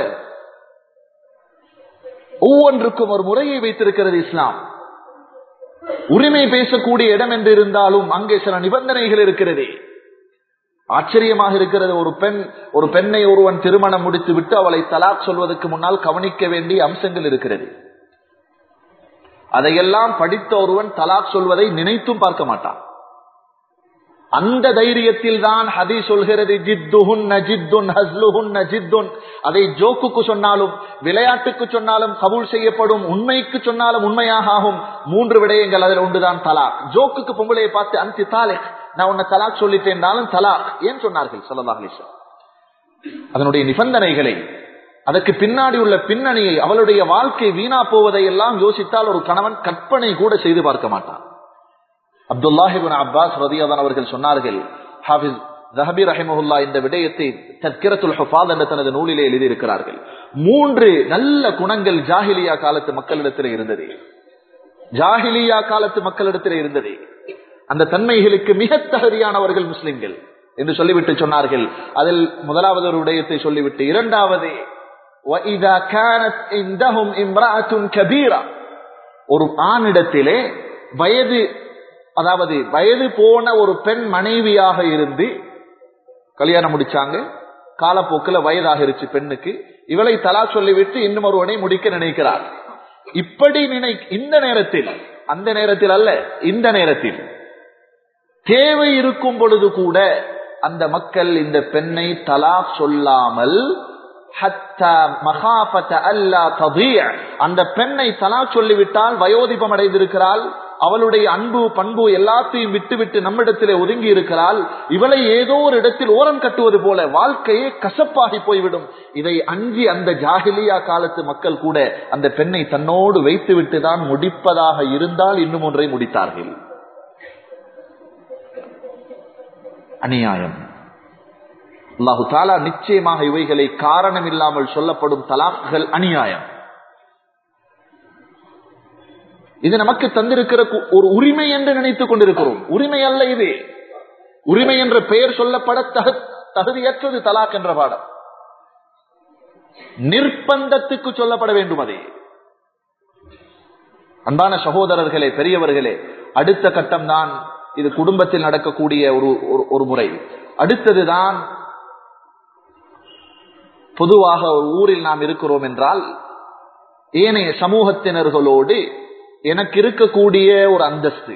ஒவ்வொன்றுக்கும் ஒரு முறையை வைத்திருக்கிறது இஸ்லாம் உரிமை பேசக்கூடிய இடம் என்று இருந்தாலும் அங்கே சில நிபந்தனைகள் இருக்கிறது ஆச்சரியமாக இருக்கிறது ஒரு பெண் ஒரு பெண்ணை ஒருவன் திருமணம் முடித்து விட்டு அவளை தலாக் சொல்வதற்கு முன்னால் கவனிக்க வேண்டிய அம்சங்கள் இருக்கிறது அதையெல்லாம் படித்த ஒருவன் தலாக் சொல்வதை நினைத்தும் பார்க்க மாட்டான் அந்த தைரியத்தில் தான் ஹதி சொல்கிறது ஜித்துஹுன் ஜித்துன் ஹஸ்லுஹுன் ஜித்துன் அதை ஜோக்குக்கு சொன்னாலும் விளையாட்டுக்கு சொன்னாலும் கபூல் செய்யப்படும் உண்மைக்கு சொன்னாலும் உண்மையாக ஆகும் மூன்று விடயங்கள் அதில் ஒன்றுதான் தலாக் ஜோக்குக்கு பொங்கலையை பார்த்து அந்தி தாலேக் நான் உன்னை தலாக் சொல்லிட்டேன்னாலும் தலாக் ஏன் சொன்னார்கள் சொல்லலாம் அதனுடைய நிபந்தனைகளை அதற்கு பின்னாடி உள்ள பின்னணியை அவளுடைய வாழ்க்கை வீணா போவதை எல்லாம் யோசித்தால் ஒரு கணவன் கற்பனை கூட செய்து பார்க்க மாட்டான் அப்துல்லாஹிபின் அப்பாஸ் ரதியாதான் அவர்கள் சொன்னார்கள் ஹாஃபிஸ் ஜஹபி ரஹிமஹுல்லா இந்த விடயத்தை தத்கிரத்துல் ஹுஃபாத் என்ற தனது நூலிலே எழுதியிருக்கிறார்கள் மூன்று நல்ல குணங்கள் ஜாஹிலியா காலத்து மக்களிடத்தில் இருந்தது ஜாஹிலியா காலத்து மக்களிடத்தில் இருந்தது அந்த தன்மைகளுக்கு மிக தகுதியானவர்கள் முஸ்லிம்கள் என்று சொல்லிவிட்டு சொன்னார்கள் அதில் முதலாவது ஒரு விடயத்தை சொல்லிவிட்டு இரண்டாவது وَإِذَا كَانَتْ عِندَهُمْ امْرَأَةٌ كَبِيرَةٌ ஒரு ஆணிடத்திலே வயது அதாவது வயது போன ஒரு பெண் மனைவியாக இருந்து கல்யாணம் முடிச்சாங்க காலப்போக்கில் வயதாகிருச்சு பெண்ணுக்கு இவளை தலா சொல்லிவிட்டு இன்னும் ஒருவனை முடிக்க நினைக்கிறார் இப்படி நினை இந்த நேரத்தில் அந்த நேரத்தில் அல்ல இந்த நேரத்தில் தேவை இருக்கும் பொழுது கூட அந்த மக்கள் இந்த பெண்ணை தலா சொல்லாமல் அந்த பெண்ணை தலா சொல்லிவிட்டால் வயோதிபம் அடைந்திருக்கிறாள் அவளுடைய அன்பு பண்பு எல்லாத்தையும் விட்டுவிட்டு நம்மிடத்திலே ஒதுங்கி இருக்கிறாள் இவளை ஏதோ ஒரு இடத்தில் ஓரம் கட்டுவது போல வாழ்க்கையே கசப்பாகி போய்விடும் இதை அஞ்சி அந்த ஜாகிலியா காலத்து மக்கள் கூட அந்த பெண்ணை தன்னோடு வைத்துவிட்டு தான் முடிப்பதாக இருந்தால் இன்னும் ஒன்றை முடித்தார்கள் அநியாயம் அல்லாஹு தாலா நிச்சயமாக இவைகளை காரணம் இல்லாமல் சொல்லப்படும் தலாக்குகள் அநியாயம் இது நமக்கு தந்திருக்கிற ஒரு உரிமை என்று நினைத்துக் கொண்டிருக்கிறோம் உரிமை அல்ல இது உரிமை என்ற பெயர் சொல்லப்பட தகுதியற்றது தலாக் என்ற பாடம் நிர்பந்தத்துக்கு சொல்லப்பட வேண்டும் அதே அன்பான சகோதரர்களே பெரியவர்களே அடுத்த கட்டம் தான் இது குடும்பத்தில் நடக்கக்கூடிய ஒரு ஒரு முறை அடுத்ததுதான் பொதுவாக ஒரு ஊரில் நாம் இருக்கிறோம் என்றால் ஏனைய சமூகத்தினர்களோடு எனக்கு இருக்கக்கூடிய ஒரு அந்தஸ்து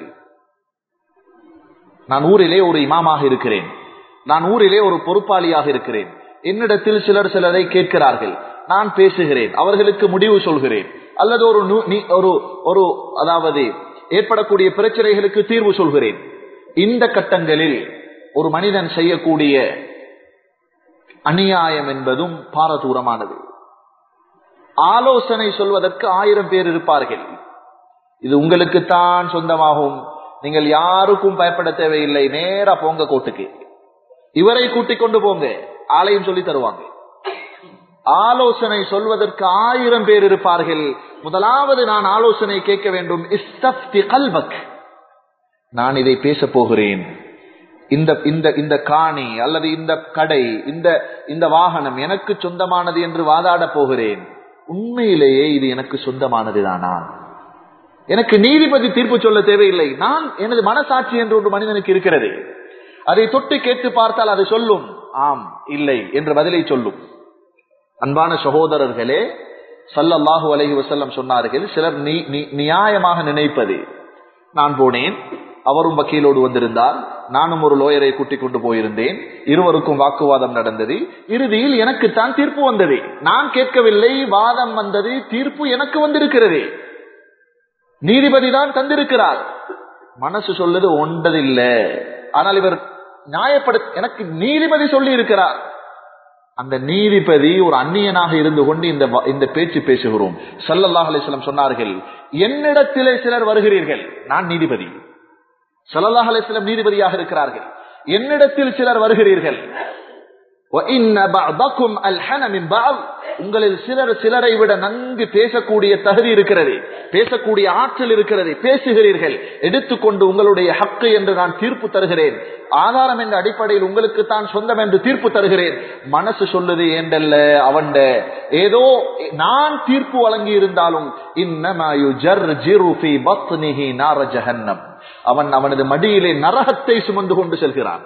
நான் ஊரிலே ஒரு இமாமாக இருக்கிறேன் நான் ஊரிலே ஒரு பொறுப்பாளியாக இருக்கிறேன் என்னிடத்தில் சிலர் சிலரை கேட்கிறார்கள் நான் பேசுகிறேன் அவர்களுக்கு முடிவு சொல்கிறேன் அல்லது ஒரு ஒரு ஒரு அதாவது ஏற்படக்கூடிய பிரச்சனைகளுக்கு தீர்வு சொல்கிறேன் இந்த கட்டங்களில் ஒரு மனிதன் செய்யக்கூடிய அநியாயம் என்பதும் பாரதூரமானது ஆலோசனை சொல்வதற்கு ஆயிரம் பேர் இருப்பார்கள் இது உங்களுக்குத்தான் சொந்தமாகும் நீங்கள் யாருக்கும் பயப்பட தேவையில்லை நேரா போங்க கோட்டுக்கு இவரை கூட்டிக் கொண்டு போங்க ஆலயம் சொல்லி தருவாங்க ஆலோசனை சொல்வதற்கு ஆயிரம் பேர் இருப்பார்கள் முதலாவது நான் ஆலோசனை கேட்க வேண்டும் இஸ்தப்தி கல்பக் நான் இதை பேச போகிறேன் இந்த இந்த இந்த காணி அல்லது இந்த கடை இந்த இந்த வாகனம் எனக்கு சொந்தமானது என்று வாதாட போகிறேன் உண்மையிலேயே இது எனக்கு சொந்தமானது தானா எனக்கு நீதிபதி தீர்ப்பு சொல்ல தேவையில்லை நான் எனது மனசாட்சி என்று ஒரு மனிதனுக்கு இருக்கிறது அதை தொட்டு கேட்டு பார்த்தால் அது சொல்லும் ஆம் இல்லை என்ற பதிலை சொல்லும் அன்பான சகோதரர்களே சல்லல்லாஹு அலஹி வசல்லம் சொன்னார்கள் சிலர் நியாயமாக நினைப்பது நான் போனேன் அவரும் வக்கீலோடு வந்திருந்தார் நானும் ஒரு லோயரை கூட்டிக் கொண்டு போயிருந்தேன் இருவருக்கும் வாக்குவாதம் நடந்தது இறுதியில் எனக்குத்தான் தீர்ப்பு வந்தது நான் கேட்கவில்லை வாதம் வந்தது தீர்ப்பு எனக்கு வந்திருக்கிறது நீதிபதி தான் தந்திருக்கிறார் மனசு சொல்லுது ஒன்றதில்ல ஆனால் இவர் நியாயப்படு எனக்கு நீதிபதி சொல்லி இருக்கிறார் அந்த நீதிபதி ஒரு அந்நியனாக இருந்து கொண்டு இந்த வ- இந்த பேச்சு பேசுகிறோம் ஸல்லல்லாஹு அலைஹி வஸல்லம் சொன்னார்கள் என்னிடத்திலே சிலர் வருகிறீர்கள் நான் நீதிபதி ஸல்லல்லாஹு அலைஹி வஸல்லம் நீதிபதியாக இருக்கிறார்கள் என்னிடத்தில் சிலர் வருகிறீர்கள் وَإِنَّ بَعْضَكُمْ أَلْحَنَ مِنْ بَعْضٍ உங்களில் சிலர் சிலரை விட நன்கு பேசக்கூடிய தகுதி இருக்கிறது பேசக்கூடிய ஆற்றல் இருக்கிறது பேசுகிறீர்கள் எடுத்துக்கொண்டு உங்களுடைய ஹக்கு என்று நான் தீர்ப்பு தருகிறேன் ஆதாரம் என்ற அடிப்படையில் உங்களுக்கு தான் சொந்தம் என்று தீர்ப்பு தருகிறேன் மனசு சொல்லுது ஏண்டல்ல அவண்ட ஏதோ நான் தீர்ப்பு வழங்கி இருந்தாலும் இன்னமா யுஜர்ஜிரு ஃபீ பத்னிஹி நார ஜஹன்னம் அவன் அவனது மடியிலே நரகத்தை சுமந்து கொண்டு செல்கிறான்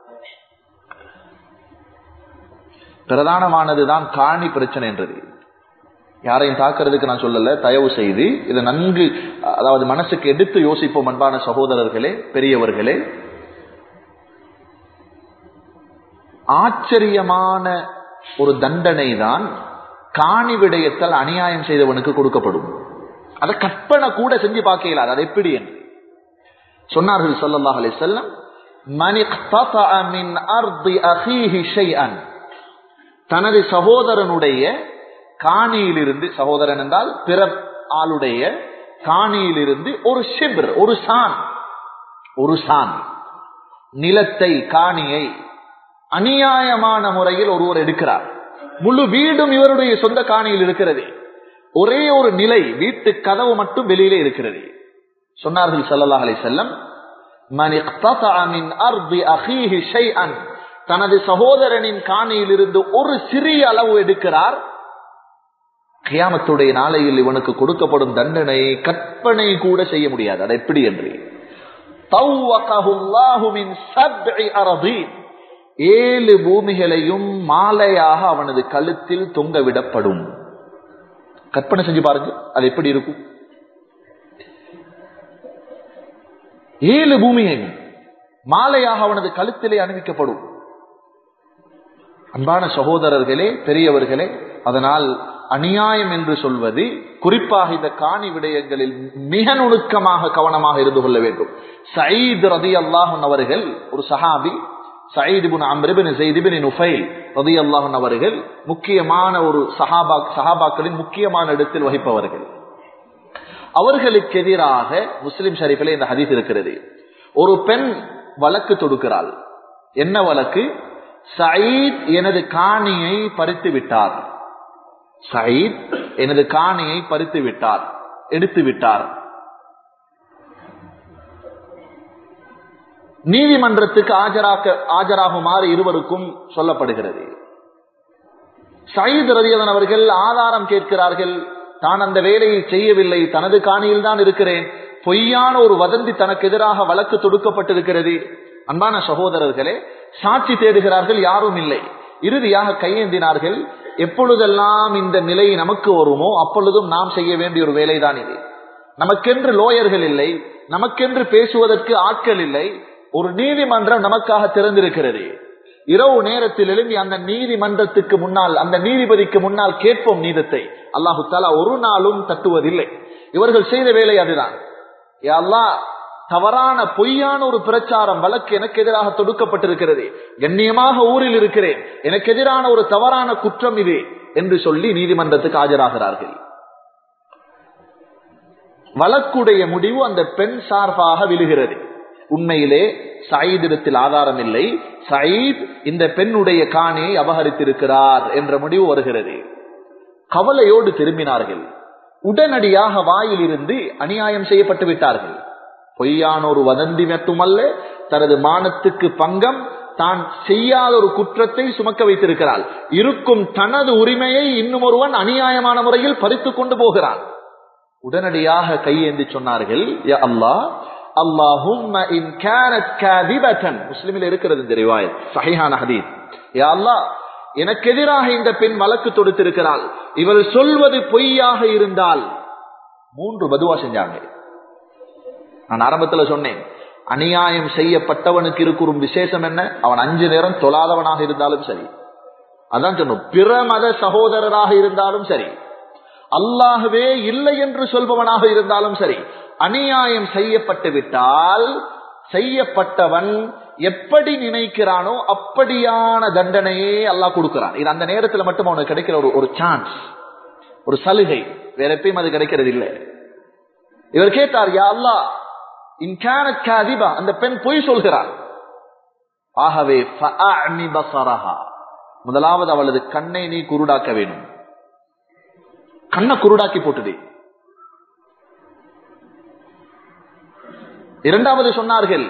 பிரதானமானதுதான் காணி பிரச்சனை என்றது யாரையும் தாக்குறதுக்கு நான் சொல்லல தயவு செய்து இதை நன்கு அதாவது மனசுக்கு எடுத்து யோசிப்போம் அன்பான சகோதரர்களே பெரியவர்களே ஆச்சரியமான ஒரு தண்டனை தான் காணி விடயத்தால் அநியாயம் செய்தவனுக்கு கொடுக்கப்படும் அதை கற்பனை கூட செஞ்சு பார்க்க இயலாது அது எப்படி என்று சொன்னார்கள் ஸல்லல்லாஹு அலைஹி வஸல்லம் மன் இக்ததஅ மின் அர்தி அஹீஹி ஷைஅன் தனது சகோதரனுடைய காணியிலிருந்து சகோதரன் என்றால் பிற ஆளுடைய காணியிலிருந்து ஒரு ஷிப்ர் ஒரு சான் ஒரு சான் நிலத்தை காணியை அநியாயமான முறையில் ஒருவர் எடுக்கிறார் முழு வீடும் இவருடைய சொந்த காணியில் இருக்கிறது ஒரே ஒரு நிலை வீட்டு கதவு மட்டும் வெளியிலே இருக்கிறது சொன்னார்கள் ஸல்லல்லாஹு அலைஹி வஸல்லம் மன் இக்ததஅ மின் அர்தி அஹீஹி ஷைஅன் தனது சகோதரனின் காணியிலிருந்து ஒரு சிறிய அளவு எடுக்கிறார் கியாமத்துடைய நாளையில் இவனுக்கு கொடுக்கப்படும் தண்டனை கற்பனை கூட செய்ய முடியாது அது எப்படி என்று தவ்வகஹு அல்லாஹு மின் சப்இ அரதீன். ஏழு பூமிகளையும் மாலையாக அவனது கழுத்தில் தொங்கவிடப்படும் கற்பனை செஞ்சு பாருங்க அது எப்படி இருக்கும் ஏழு பூமியையும் மாலையாக அவனது கழுத்திலே அணிவிக்கப்படும் அன்பான சகோதரர்களே பெரியவர்களே அதனால் அநியாயம் என்று சொல்வது குறிப்பாக இந்த காணி விடயங்களில் மிக நுணுக்கமாக கவனமாக இருந்து கொள்ள வேண்டும் சயீத் ரதி அல்லாஹன் அவர்கள் ஒரு சஹாபி சயீத் பின் அம்ரிபின் செய்திபின் நுஃபைல் ரதி அல்லாஹன் அவர்கள் முக்கியமான ஒரு சஹாபா சஹாபாக்களின் முக்கியமான இடத்தில் வகிப்பவர்கள் அவர்களுக்கு எதிராக முஸ்லிம் ஷரீஃபில் இந்த ஹதீஸ் இருக்கிறது ஒரு பெண் வழக்கு தொடுக்கிறாள் என்ன வழக்கு சயீத் எனது காணியை பறித்து விட்டார் சயீத் எனது காணியை பறித்து விட்டார் எடுத்து விட்டார் நீதிமன்றத்துக்கு ஆஜராக்க ஆஜராகுமாறு இருவருக்கும் சொல்லப்படுகிறது சயீத் ரதியதன் அவர்கள் ஆதாரம் கேட்கிறார்கள் தான் அந்த வேலையை செய்யவில்லை தனது காணியில் தான் இருக்கிறேன் பொய்யான ஒரு வதந்தி தனக்கு எதிராக வழக்கு தொடுக்கப்பட்டிருக்கிறது அன்பான சகோதரர்களே சாட்சி தேடுகிறார்கள் யாரும் இல்லை இறுதியாக கையேந்தினார்கள் எப்பொழுதெல்லாம் இந்த நிலை நமக்கு வருமோ அப்பொழுதும் நாம் செய்ய வேண்டிய ஒரு வேலைதான் இது நமக்கென்று லோயர்கள் இல்லை நமக்கென்று பேசுவதற்கு ஆட்கள் இல்லை ஒரு நீதிமன்றம் நமக்காக திறந்திருக்கிறது இரவு நேரத்தில் எழும்பி அந்த நீதிமன்றத்துக்கு முன்னால் அந்த நீதிபதிக்கு முன்னால் கேட்போம் நீதத்தை அல்லாஹு தாலா ஒரு நாளும் தட்டுவதில்லை இவர்கள் செய்த வேலை அதுதான் யா அல்லாஹ் தவறான பொய்யான ஒரு பிரச்சாரம் வழக்கு எனக்கு எதிராக தொடுக்கப்பட்டிருக்கிறது கண்ணியமாக ஊரில் இருக்கிறேன் எனக்கு எதிரான ஒரு தவறான குற்றம் இது என்று சொல்லி நீதிமன்றத்துக்கு ஆஜராகிறார்கள் வழக்குடைய முடிவு அந்த பெண் சார்பாக விழுகிறது உண்மையிலே சயீதிடத்தில் ஆதாரம் இல்லை சயீத் இந்த பெண்ணுடைய காணியை அபகரித்திருக்கிறார் என்ற முடிவு வருகிறது கவலையோடு திரும்பினார்கள் உடனடியாக வாயிலிருந்து அநியாயம் செய்யப்பட்டு விட்டார்கள் பொய்யான ஒரு வதந்தி மட்டுமல்ல தனது மானத்துக்கு பங்கம் தான் செய்யாத ஒரு குற்றத்தை சுமக்க வைத்திருக்கிறாள் இருக்கும் தனது உரிமையை இன்னும் ஒருவன் அநியாயமான முறையில் பறித்துக் கொண்டு போகிறான் உடனடியாக கையேந்தி சொன்னார்கள் யா அல்லாஹ் அல்லாஹும்ம இன் கானத் காதிபத்தன் முஸ்லிமில் இருக்கிறது இந்த ரிவாயத் சஹீஹான ஹதீஸ் யா அல்லாஹ் எனக்கு எதிராக இந்த பெண் வழக்கு தொடுத்திருக்கிறாள் இவள் சொல்வது பொய்யாக இருந்தால் மூன்று பதுவா செஞ்சாங்க நான் ஆரம்பத்துல சொன்னேன் அநியாயம் செய்யப்பட்டவனுக்கு இருக்கிற விசேஷம் என்ன அவன் அஞ்சு நேரம் தொழாதவனாக இருந்தாலும் சரி அதான் சொன்னோம் பிற மத சகோதரராக இருந்தாலும் சரி அல்லாகவே இல்லை என்று சொல்பவனாக இருந்தாலும் சரி அநியாயம் செய்யப்பட்டு விட்டால் செய்யப்பட்டவன் எப்படி நினைக்கிறானோ அப்படியான தண்டனையே அல்லாஹ் கொடுக்கிறான் இது அந்த நேரத்தில் மட்டும் அவனுக்கு கிடைக்கிற ஒரு ஒரு சான்ஸ் ஒரு சலுகை வேற எப்பயும் அது கிடைக்கிறது இல்லை இவர் கேட்டார் யா அல்லா இன்கான காதிபா அந்த பெண் பொய் சொல்கிறார் ஆகவே ஃபஅஅமி பஸரஹா. முதலாவது அவளது கண்ணை நீ குருடாக்க வேண்டும் கண்ணை குருடாக்கி போட்டுடு இரண்டாவது சொன்னார்கள்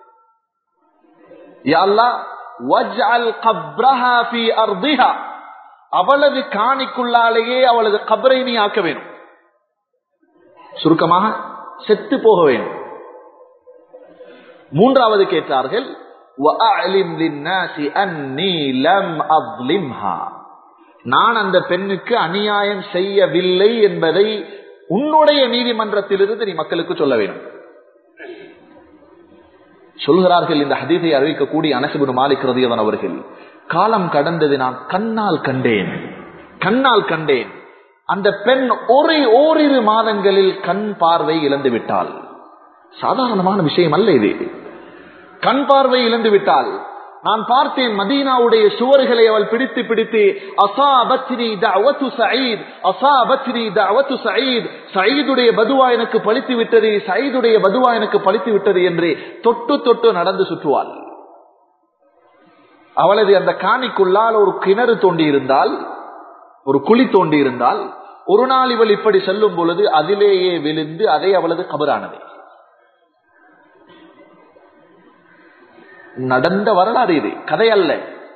யா அல்லாஹ், வஜ்அல் கப்ரஹா ஃபீ அர்திஹா. அவளது காணிக்குள்ளாலேயே அவளது கபரை நீ ஆக்க வேண்டும் சுருக்கமாக செத்து போக வேண்டும் மூன்றாவது கேட்டார்கள் وَأَعْلِمْ لِلنَّاسِ أَنِّي لَمْ أَظْلِمْهَا. நான் அந்த பெண்ணுக்கு அநியாயம் செய்யவில்லை என்பதை உன்னுடைய நீதிமன்றத்திலிருந்து நீ மக்களுக்கு சொல்ல வேண்டும் சொல்கிறார்கள் இந்த ஹதீஸை அறிவிக்கக்கூடிய அனசுபுன் மாலிக் ரதியவன் அவர்கள் காலம் கடந்தது நான் கண்ணால் கண்டேன் கண்ணால் கண்டேன் அந்த பெண் ஒரு ஓரிரு மாதங்களில் கண் பார்வை இழந்து விட்டாள் சாதாரணமான விஷயம் அல்ல இது கண் பார்வை இழந்து விட்டாள் நான் பார்த்தேன் மதீனாவுடைய சுவர்களை அவள் பிடித்து பிடித்து அசாபத்னி தஅவத்து சயீத் அசாபத்னி தஅவத்து சயீத் சயீதுடைய பதுவா எனக்கு பழித்து விட்டது சயீதுடைய பதுவா எனக்கு பழித்து விட்டது என்று தொட்டு தொட்டு நடந்து சுற்றுவாள் அவளது அந்த காணிக்குள்ளால் ஒரு கிணறு தோண்டி இருந்தால் ஒரு குழி தோண்டி இருந்தால் ஒரு நாள் இவள் இப்படி செல்லும் பொழுது அதிலேயே விழுந்து அதே அவளது கபரானது நடந்த வரலாறு இது கதை அல்ல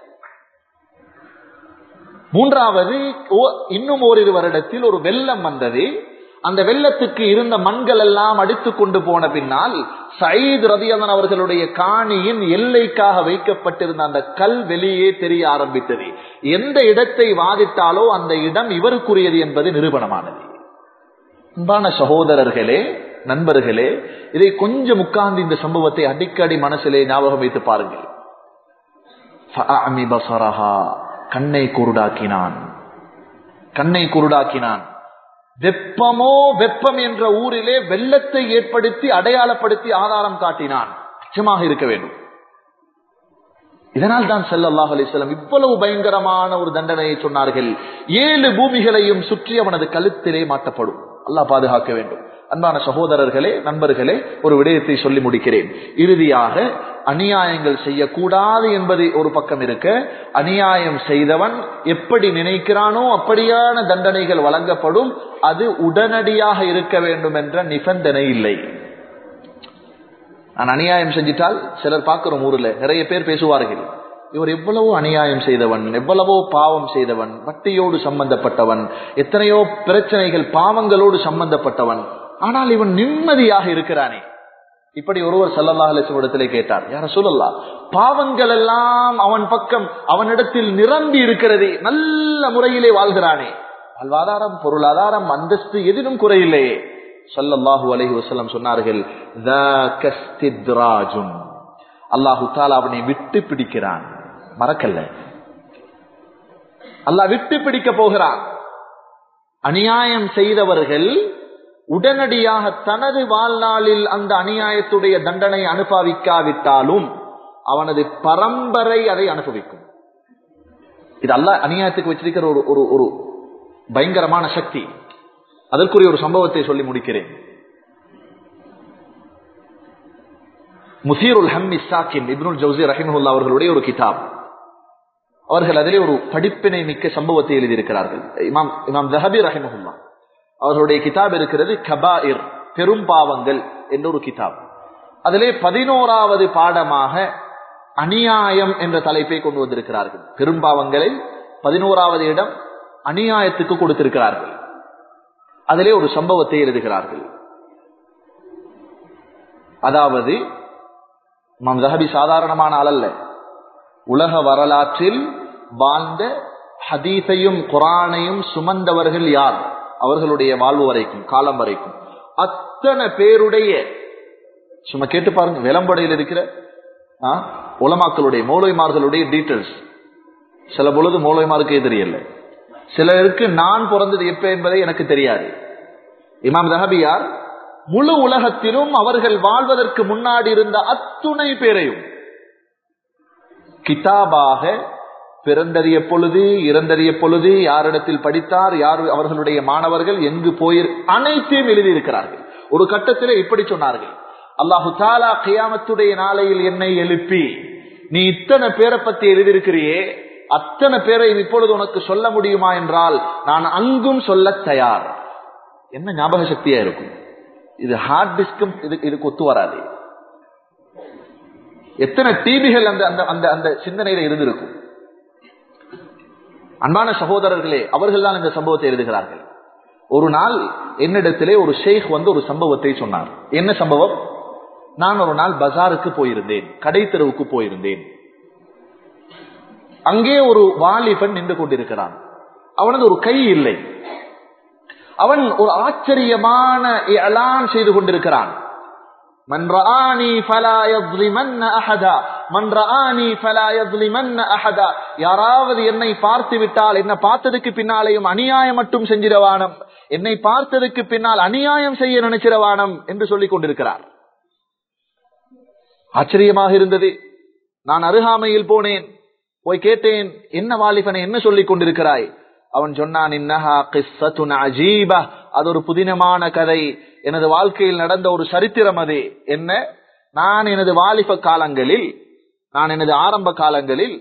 மூன்றாவது ஓ- இன்னும் ஓரிரு வருடத்தில் ஒரு வெள்ளம் வந்தது அந்த வெள்ளத்துக்கு இருந்த மண்கள் எல்லாம் அடித்துக் கொண்டு போன பின்னால் சயீத் ரதியதன் அவர்களுடைய காணியின் எல்லைக்காக வைக்கப்பட்டிருந்த அந்த கல் வெளியே தெரிய ஆரம்பித்தது எந்த இடத்தை வாதிட்டாலோ அந்த இடம் இவருக்குரியது என்பது நிரூபணமானது அன்பான சகோதரர்களே நண்பர்களே இதை கொஞ்சம் உட்கார்ந்து இந்த சம்பவத்தை அடிக்கடி மனசிலே ஞாபகம் வைத்து பாருங்கள் ஃபஅஅமி பஸரஹா. கண்ணை குருடாக்கினான் கண்ணை குருடாக்கினான் வெப்பமோ வெப்பம் என்ற ஊரிலே வெள்ளத்தை ஏற்படுத்தி அடையாளப்படுத்தி ஆதாரம் காட்டினான் நிச்சயமாக இருக்க வேண்டும் இதனால் தான் ஸல்லல்லாஹு அலைஹி வஸல்லம் இவ்வளவு பயங்கரமான ஒரு தண்டனையை சொன்னார்கள் ஏழு பூமிகளையும் சுற்றி அவனது கழுத்திலே மாட்டப்படும் அல்லாஹ் பாதுகாக்க வேண்டும் அன்பான சகோதரர்களே நண்பர்களே ஒரு விடயத்தை சொல்லி முடிக்கிறேன் இறுதியாக அநியாயங்கள் செய்யக்கூடாது என்பது ஒரு பக்கம் இருக்க அநியாயம் செய்தவன் எப்படி நினைக்கிறானோ அப்படியான தண்டனைகள் வழங்கப்படும் அது உடனடியாக இருக்க வேண்டும் என்ற நிபந்தனை இல்லை நான் அநியாயம் செஞ்சிட்டால் சிலர் பார்க்கிறோம் ஊர்ல நிறைய பேர் பேசுவார்கள் இவர் எவ்வளவோ அநியாயம் செய்தவன் எவ்வளவோ பாவம் செய்தவன் வட்டியோடு சம்பந்தப்பட்டவன் எத்தனையோ பிரச்சனைகள் பாவங்களோடு சம்பந்தப்பட்டவன் ஆனால் இவன் நிம்மதியாக இருக்கிறானே இப்படி ஒருவர் சல்லல்லாஹு அலைஹி வஸல்லம் இடத்திலே கேட்டார் யார சொல்லலாம் பாவங்கள் எல்லாம் அவன் பக்கம் அவனிடத்தில் நிரம்பி இருக்கிறது நல்ல முறையிலே வாழ்கிறானே வாழ்வாதாரம் பொருளாதாரம் அந்தஸ்து எதிலும் குறையில்லையே ஸல்லல்லாஹு அலைஹி வஸல்லம் சொன்னார்கள் "ذاك استدراج." அல்லாஹு தாலா அவனை விட்டு பிடிக்கிறான் மறக்கல்ல அல்லாஹ் விட்டு பிடிக்க போகிறான் அநியாயம் செய்தவர்கள் உடனடியாக தனது வாழ்நாளில் அந்த அநியாயத்துடைய தண்டனை அனுபவிக்காவிட்டாலும் அவனது பரம்பரை அதை அனுபவிக்கும் இது அல்ல அநியாயத்துக்கு வச்சிருக்கிற ஒரு ஒரு ஒரு பயங்கரமான சக்தி அதற்குரிய ஒரு சம்பவத்தை சொல்லி முடிக்கிறேன் முசீருல் ஹம்மி சாக்கின் இப்னுல் ஜவுசி ரஹிமஹுல்லா அவர்களுடைய ஒரு கிதாப் அவர்கள் அதிலே ஒரு படிப்பினை மிக்க சம்பவத்தை எழுதியிருக்கிறார்கள் இமாம் இமாம் ஜஹபி ரஹிமஹுல்லா அவர்களுடைய கிதாப் இருக்கிறது கபாயிர் பெரும் பாவங்கள் என்ற ஒரு கிதாப் அதிலே பதினோராவது பாடமாக அநியாயம் என்ற தலைப்பை கொண்டு வந்திருக்கிறார்கள் பெரும் பாவங்களை பதினோராவது இடம் அநியாயத்துக்கு கொடுத்திருக்கிறார்கள் அதிலே ஒரு சம்பவத்தை எழுதுகிறார்கள் அதாவது இமாம் ஜஹபி சாதாரணமான ஆள் அல்ல உலக வரலாற்றில் வாழ்ந்த ஹதீஸையும் குரானையும் சுமந்தவர்கள் யார் அவர்களுடைய வாழ்வு வரைக்கும் காலம் வரைக்கும் அத்தனை பேருடைய சும்மா கேட்டு பாருங்க விளம்படையில் இருக்கிற ஆ, உலமாக்களுடைய மௌலைமார்களுடைய டீட்டெயில்ஸ் சில பொழுது மௌலைமாருக்கே தெரியல சிலருக்கு நான் பிறந்தது எப்ப என்பதை எனக்கு தெரியாது இமாம் தஹபி யார் முழு உலகத்திலும் அவர்கள் வாழ்வதற்கு முன்னாடி இருந்த அத்துணை பேரையும் கிதாபாக பிறந்தறிய பொழுது இறந்தறிய பொழுது யாரிடத்தில் படித்தார் யார் அவர்களுடைய மாணவர்கள் எங்கு போயிரு அனைத்தையும் எழுதியிருக்கிறார்கள் ஒரு கட்டத்திலே இப்படி சொன்னார்கள் அல்லாஹு தாலா கியாமத்துடைய நாளையில் என்னை எழுப்பி நீ இத்தனை பேரை பத்தி எழுதியிருக்கிறியே அத்தனை பேரையும் இப்பொழுது உனக்கு சொல்ல முடியுமா என்றால் நான் அங்கும் சொல்ல தயார் என்ன ஞாபக சக்தியா இருக்கும் இது ஹார்ட் டிஸ்கும் இது இதுக்கு ஒத்து வராது எத்தனை டிபிகள் அந்த அந்த அந்த அந்த சிந்தனையில இருந்திருக்கும் அன்பான சகோதரர்களே அவர்கள் தான் இந்த சம்பவத்தை எழுதுகிறார்கள் ஒரு நாள் என்னிடத்திலே ஒரு ஷேக் வந்து ஒரு சம்பவத்தை சொன்னார் என்ன சம்பவம் நான் ஒரு நாள் பஜாருக்கு போயிருந்தேன் கடை தெருவுக்கு போயிருந்தேன் அங்கே ஒரு வாலிபன் நின்று கொண்டிருக்கிறான் அவனது ஒரு கை இல்லை அவன் ஒரு ஆச்சரியமான அலான் செய்து கொண்டிருக்கிறான் من رآني فلا يظلمن أحدا من رآني فلا يظلمن أحدا யாராவது என்னை பார்த்து விட்டால் என்ன பார்த்ததுக்கு பின்னாலேயும் அநியாயம் மட்டும் செஞ்சிடவானம் என்னை பார்த்ததுக்கு பின்னால் அநியாயம் செய்ய நினைச்சிடவானம் என்று சொல்லிக் கொண்டிருக்கிறார் ஆச்சரியமாக இருந்தது நான் அருகாமையில் போனேன் போய் கேட்டேன் என்ன வாலிபனை என்ன சொல்லிக் கொண்டிருக்கிறாய் அவன் சொன்னான் இன்னஹா கிஸ்ஸத்துன் அஜீபா அது ஒரு புதினமான கதை எனது வாழ்க்கையில் நடந்த ஒரு சரித்திரம் அது என்ன நான் எனது வாலிப காலங்களில் நான் எனது ஆரம்ப காலங்களில்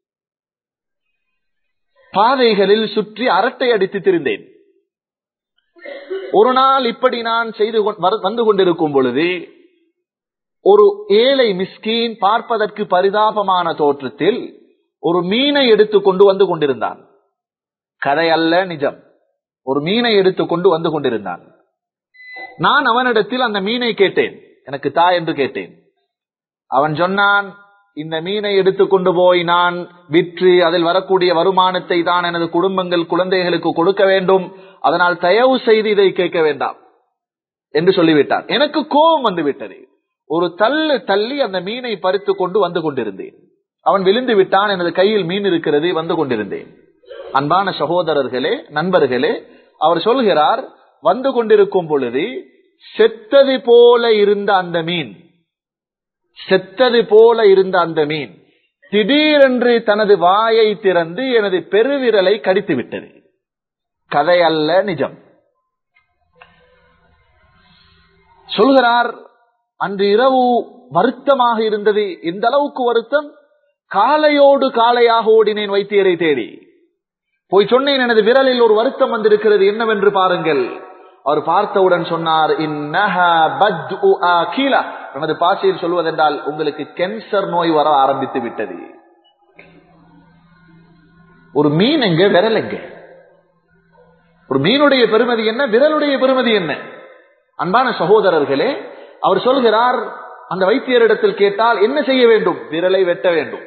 பாதைகளில் சுற்றி அரட்டை அடித்து திரிந்தேன் ஒரு நாள் இப்படி நான் செய்து வந்து கொண்டிருக்கும் பொழுது ஒரு ஏழை மிஸ்கீன் பார்ப்பதற்கு பரிதாபமான தோற்றத்தில் ஒரு மீனை எடுத்து கொண்டு வந்து கொண்டிருந்தான் கதை அல்ல நிஜம் ஒரு மீனை எடுத்துக்கொண்டு வந்து கொண்டிருந்தான் நான் அவனிடத்தில் அந்த மீனை கேட்டேன் எனக்கு தா என்று கேட்டேன் அவன் சொன்னான் இந்த மீனை எடுத்துக்கொண்டு போய் நான் விற்று அதில் வரக்கூடிய வருமானத்தை தான் எனது குடும்பங்கள் குழந்தைகளுக்கு கொடுக்க வேண்டும் அதனால் தயவு செய்து இதை கேட்க வேண்டாம் என்று சொல்லிவிட்டான் எனக்கு கோபம் வந்து விட்டது ஒரு தள்ளு தள்ளி அந்த மீனை பறித்து கொண்டு வந்து கொண்டிருந்தேன் அவன் விழுந்து விட்டான் எனது கையில் மீன் இருக்கிறது வந்து கொண்டிருந்தேன் அன்பான சகோதரர்களே நண்பர்களே அவர் சொல்கிறார் வந்து கொண்டிருக்கும் பொழுது செத்தது போல இருந்த அந்த மீன் செத்தது போல இருந்த அந்த மீன் திடீரென்று தனது வாயை திறந்து எனது பெருவிரலை கடித்து விட்டது கதை அல்ல நிஜம் சொல்கிறார் அன்று இரவு வருத்தமாக இருந்தது எந்த அளவுக்கு வருத்தம் காலையோடு காலையாக ஓடினேன் வைத்தியரை தேடி போய் சொன்னேன் எனது விரலில் ஒரு வருத்தம் வந்திருக்கிறது என்னவென்று பாருங்கள் அவர் பார்த்தவுடன் சொன்னார் நமது பாஷையில் சொல்வதென்றால் உங்களுக்கு கேன்சர் நோய் வர ஆரம்பித்து விட்டது ஒரு மீன் எங்க விரல் எங்க ஒரு மீனுடைய பெருமதி என்ன விரலுடைய பெருமதி என்ன அன்பான சகோதரர்களே அவர் சொல்கிறார் அந்த வைத்தியரிடத்தில் கேட்டால் என்ன செய்ய வேண்டும் விரலை வெட்ட வேண்டும்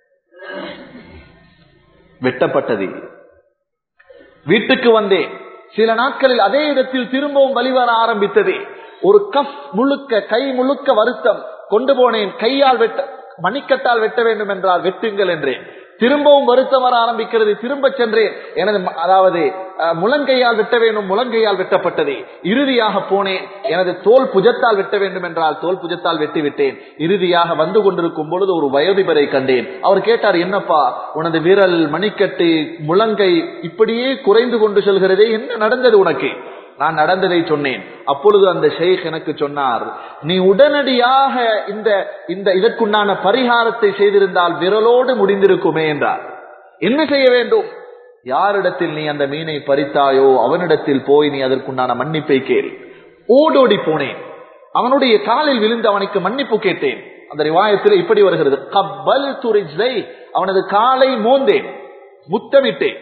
வெட்டப்பட்டது வீட்டுக்கு வந்தேன் சில நாட்களில் அதே இடத்தில் திரும்பவும் வழிவர ஆரம்பித்தது ஒரு கஃப் முழுக்க கை முழுக்க வருத்தம் கொண்டு போனேன் கையால் வெட்ட மணிக்கட்டால் வெட்ட வேண்டும் என்றால் வெட்டுங்கள் என்றேன் திரும்பவும் வருத்தம் வர ஆரம்பிக்கிறது திரும்ப சென்றேன் எனது அதாவது முழங்கையால் வெட்ட வேண்டும் முழங்கையால் வெட்டப்பட்டது இறுதியாக போனேன் எனது தோல் புஜத்தால் வெட்ட வேண்டும் என்றால் தோல் புஜத்தால் வெட்டி விட்டேன் இறுதியாக வந்து கொண்டிருக்கும் பொழுது ஒரு வயோதிபரை கண்டேன் அவர் கேட்டார் என்னப்பா உனது விரல் மணிக்கட்டு முழங்கை இப்படியே குறைந்து கொண்டு செல்கிறதே என்ன நடந்தது உனக்கு நான் நடந்ததை சொன்னேன் அப்பொழுது அந்த ஷேக் எனக்கு சொன்னார் நீ உடனடியாக இந்த இந்த இதற்குண்டான பரிகாரத்தை செய்திருந்தால் விரலோடு முடிந்திருக்குமே என்றார் என்ன செய்ய வேண்டும் யாரிடத்தில் நீ அந்த மீனை பறித்தாயோ அவனிடத்தில் போய் நீ அதற்குண்டான மன்னிப்பை கேள் ஓடோடி போனேன் அவனுடைய காலில் விழுந்து அவனுக்கு மன்னிப்பு கேட்டேன் அந்த ரிவாயத்தில் இப்படி வருகிறது கப்பல் துரிஜை அவனது காலை மோந்தேன் முத்தமிட்டேன்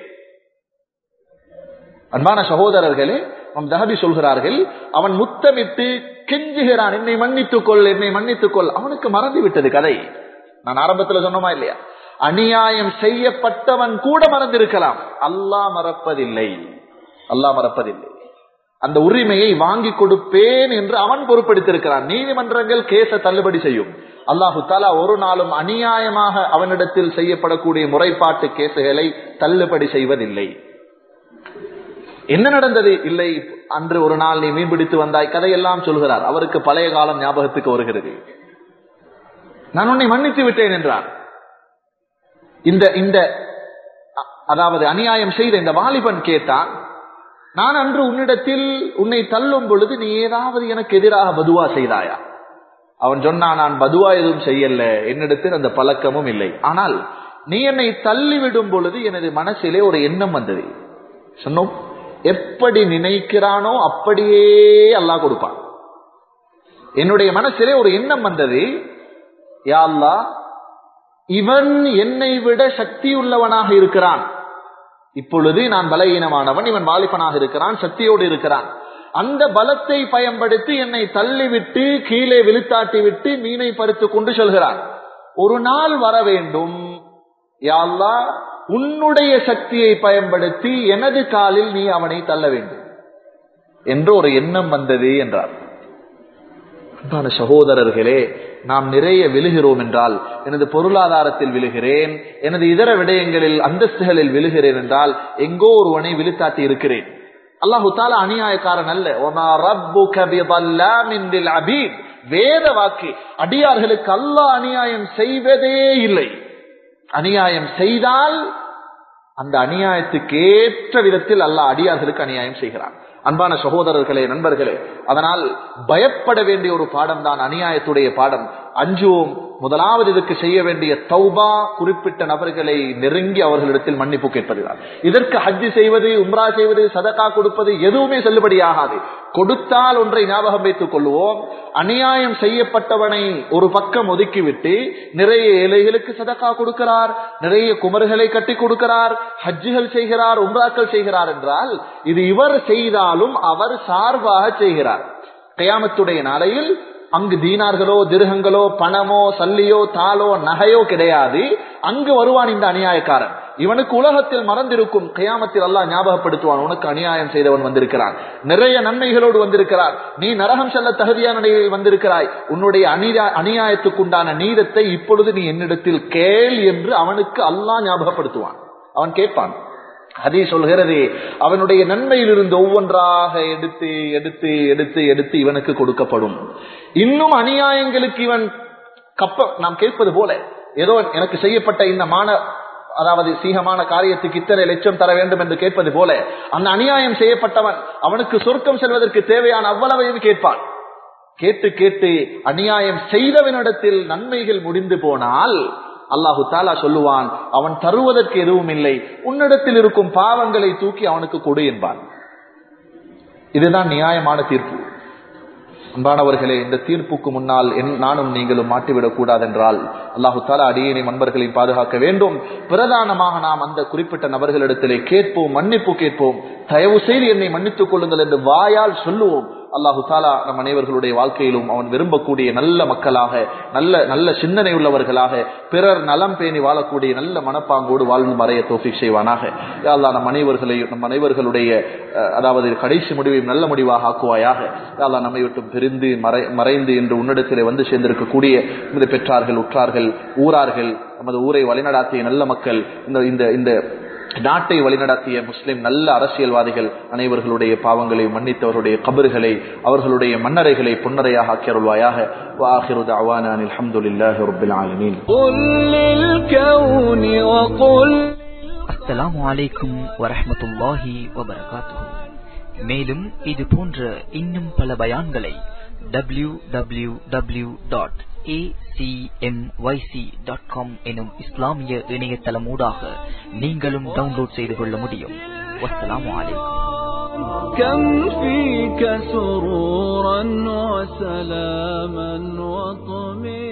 அன்பான சகோதரர்களே நம் தகபி சொல்கிறார்கள் அவன் முத்தமிட்டு கெஞ்சுகிறான் என்னை மன்னித்துக் கொள் என்னை மன்னித்துக் கொள் அவனுக்கு மறந்து விட்டது கதை நான் ஆரம்பத்தில் சொன்னோமா இல்லையா அநியாயம் செய்யப்பட்டவன் கூட மறந்திருக்கலாம் அல்லாஹ் மறப்பதில்லை அல்லாஹ் மறப்பதில்லை அந்த உரிமையை வாங்கி கொடுப்பேன் என்று அவன் பொறுப்படுத்திருக்கிறான் நீதிமன்றங்கள் கேச தள்ளுபடி செய்யும் அல்லாஹு தாலா ஒரு நாளும் அநியாயமாக அவனிடத்தில் செய்யப்படக்கூடிய முறைப்பாட்டு கேசுகளை தள்ளுபடி செய்வதில்லை என்ன நடந்தது இல்லை அன்று ஒரு நாள் நீ மீன் பிடித்து வந்தாய் கதையெல்லாம் சொல்கிறார் அவருக்கு பழைய காலம் ஞாபகத்துக்கு வருகிறது நான் உன்னை மன்னித்து விட்டேன் என்றார் இந்த இந்த அ- அதாவது அநியாயம் செய்த இந்த வாலிபன் கேட்டான் நான் அன்று உன்னிடத்தில் உன்னை தள்ளும் பொழுது நீ ஏதாவது எனக்கு எதிராக பதுவா செய்தாயா அவன் சொன்னான் நான் பதுவா எதுவும் செய்யல என்னிடத்தில் அந்த பழக்கமும் இல்லை ஆனால் நீ என்னை தள்ளிவிடும் பொழுது எனது மனசிலே ஒரு எண்ணம் வந்தது சொன்னோம் எப்படி நினைக்கிறானோ அப்படியே அல்லாஹ் கொடுப்பான் என்னுடைய மனசிலே ஒரு எண்ணம் வந்தது யா அல்லாஹ் இவன் என்னை விட சக்தி உள்ளவனாக இருக்கிறான் இப்பொழுது நான் பலகீனமானவன் இவன் வாலிபனாக இருக்கிறான் சக்தியோடு இருக்கிறான் அந்த பலத்தை பயன்படுத்தி என்னை தள்ளிவிட்டு கீழே விழுத்தாட்டி விட்டு மீனை பறித்து கொண்டு செல்கிறான் ஒரு நாள் வர வேண்டும் யா அல்லாஹ் உன்னுடைய சக்தியை பயன்படுத்தி எனது காலில் நீ அவனை தள்ள வேண்டும் என்று ஒரு எண்ணம் வந்தது என்றார் அன்பான சகோதரர்களே நாம் நிறைய விழுகிறோம் என்றால் எனது பொருளாதாரத்தில் விழுகிறேன் எனது இதர விடயங்களில் அந்தஸ்துகளில் விழுகிறேன் என்றால் எங்கோ ஒருவனை விழுத்தாட்டி இருக்கிறேன் அல்லாஹு தாலா அநியாயக்காரன் அல்ல ஒமா ரப்புக பிதல்லாமின் லில் அபீத். வேத வாக்கு அடியார்களுக்கு அல்லாஹ் அநியாயம் செய்வதே இல்லை அநியாயம் செய்தால் அந்த அநியாயத்துக்கு ஏற்ற விதத்தில் அல்லாஹ் அடியார்களுக்கு அநியாயம் செய்கிறான் அன்பான சகோதரர்களே நண்பர்களே அதனால் பயப்பட வேண்டிய ஒரு பாடம் தான் அநியாயத்துடைய பாடம் அஞ்சுவோம் முதலாவது இதுக்கு செய்ய வேண்டிய தௌபா குறிப்பிட்ட நபர்களை நெருங்கி அவர்களிடத்தில் மன்னிப்பு கேட்பதுதான் இதற்கு ஹஜ்ஜி செய்வது உம்ரா செய்வது சதகா கொடுப்பது எதுவுமே செல்லுபடியாகாது கொடுத்தால் ஒன்றை ஞாபகம் வைத்துக் கொள்வோம் அநியாயம் செய்யப்பட்டவனை ஒரு பக்கம் ஒதுக்கிவிட்டு நிறைய ஏழைகளுக்கு சதக்கா கொடுக்கிறார் நிறைய குமர்களை கட்டி கொடுக்கிறார் ஹஜ்ஜுகள் செய்கிறார் உம்ராக்கள் செய்கிறார் என்றால் இது இவர் செய்தாலும் அவர் சார்பாக செய்கிறார் கயாமத்துடைய நாளையில் அங்கு தீனார்களோ திருகங்களோ பணமோ சல்லியோ தாளோ நகையோ கிடையாது அங்கு வருவான் இந்த அநியாயக்காரன் இவனுக்கு உலகத்தில் மறந்திருக்கும் கயாமத்தில் அல்லாஹ் ஞாபகப்படுத்துவான் உனக்கு அநியாயம் செய்தவன் வந்திருக்கிறான் நிறைய நன்மைகளோடு வந்திருக்கிறார் நீ நரகம் செல்ல தகுதியான நிலையில் வந்திருக்கிறாய் உன்னுடைய அநியா- அநியாயத்துக்குண்டான நீதத்தை இப்பொழுது நீ என்னிடத்தில் கேள் என்று அவனுக்கு அல்லாஹ் ஞாபகப்படுத்துவான் அவன் கேட்பான் அதே சொல்கிறது அவனுடைய நன்மையிலிருந்து ஒவ்வொன்றாக எடுத்து எடுத்து எடுத்து எடுத்து இவனுக்கு கொடுக்கப்படும் இன்னும் அநியாயங்களுக்கு இவன் கப்ப நாம் கேட்பது போல ஏதோ எனக்கு செய்யப்பட்ட இந்த மான அதாவது சீகமான காரியத்துக்கு இத்தனை லட்சம் தர வேண்டும் என்று கேட்பது போல அந்த அநியாயம் செய்யப்பட்டவன் அவனுக்கு சொர்க்கம் செல்வதற்கு தேவையான அவ்வளவையும் கேட்பான் கேட்டு கேட்டு அநியாயம் செய்தவனிடத்தில் நன்மைகள் முடிந்து போனால் அல்லாஹு தாலா சொல்லுவான் அவன் தருவதற்கு எதுவும் இல்லை உன்னிடத்தில் இருக்கும் பாவங்களை தூக்கி அவனுக்கு கொடு என்பான் இதுதான் நியாயமான தீர்ப்பு அன்பானவர்களே இந்த தீர்ப்புக்கு முன்னால் என் நானும் நீங்களும் மாட்டிவிடக் கூடாது என்றால் அல்லாஹு தாலா அடியனை நண்பர்களை பாதுகாக்க வேண்டும் பிரதானமாக நாம் அந்த குறிப்பிட்ட நபர்களிடத்திலே கேட்போம் மன்னிப்பு கேட்போம் தயவு செய்து என்னை மன்னித்துக் கொள்ளுங்கள் என்று வாயால் சொல்லுவோம் அல்லாஹு தாலா நம் அனைவர்களுடைய வாழ்க்கையிலும் அவன் விரும்பக்கூடிய நல்ல மக்களாக நல்ல நல்ல சிந்தனை உள்ளவர்களாக பிறர் நலம் பேணி வாழக்கூடிய நல்ல மனப்பாங்கோடு வாழ்ந்து மறைய தோஃபிக் செய்வானாக யா அல்லாஹ் நம் அனைவர்களையும் நம் அனைவர்களுடைய அஹ், அதாவது கடைசி முடிவையும் நல்ல முடிவாக ஆக்குவாயாக யா அல்லாஹ் நம்மை விட்டு பிரிந்து மறை மறைந்து என்று உன்னிடத்திலே வந்து சேர்ந்திருக்கக்கூடிய இந்த பெற்றார்கள் உற்றார்கள் ஊரார்கள் நமது ஊரை வழிநடாத்திய நல்ல மக்கள் இந்த இந்த இந்த நாட்டை வழிநடத்திய முஸ்லிம் நல்ல அரசியல்வாதிகள் அனைவர்களுடைய பாவங்களை மன்னித்தவருடைய கபறுகளை அவர்களுடைய மன்னரைகளை பொன்னரையாக ஆக்கியருள்வாயாக வாஹிரு தஅவானா அல்ஹம்துலில்லாஹி ரப்பில் ஆலமீன் قل للكون وقل அஸ்ஸலாமு அலைக்கும் வரஹ்மத்துல்லாஹி வபரகாத்துஹு மேலும் இது போன்ற இன்னும் பல பயான்களை டபிள்யூ டபிள்யூ டபிள்யூ டாட் எனும் இஸ்லாமிய இணையதளமூடாக நீங்களும் டவுன்லோட் செய்து கொள்ள முடியும் வஸ்ஸலாமு அலைக்கும் كم فيك سرورا وسلاما وطمئنا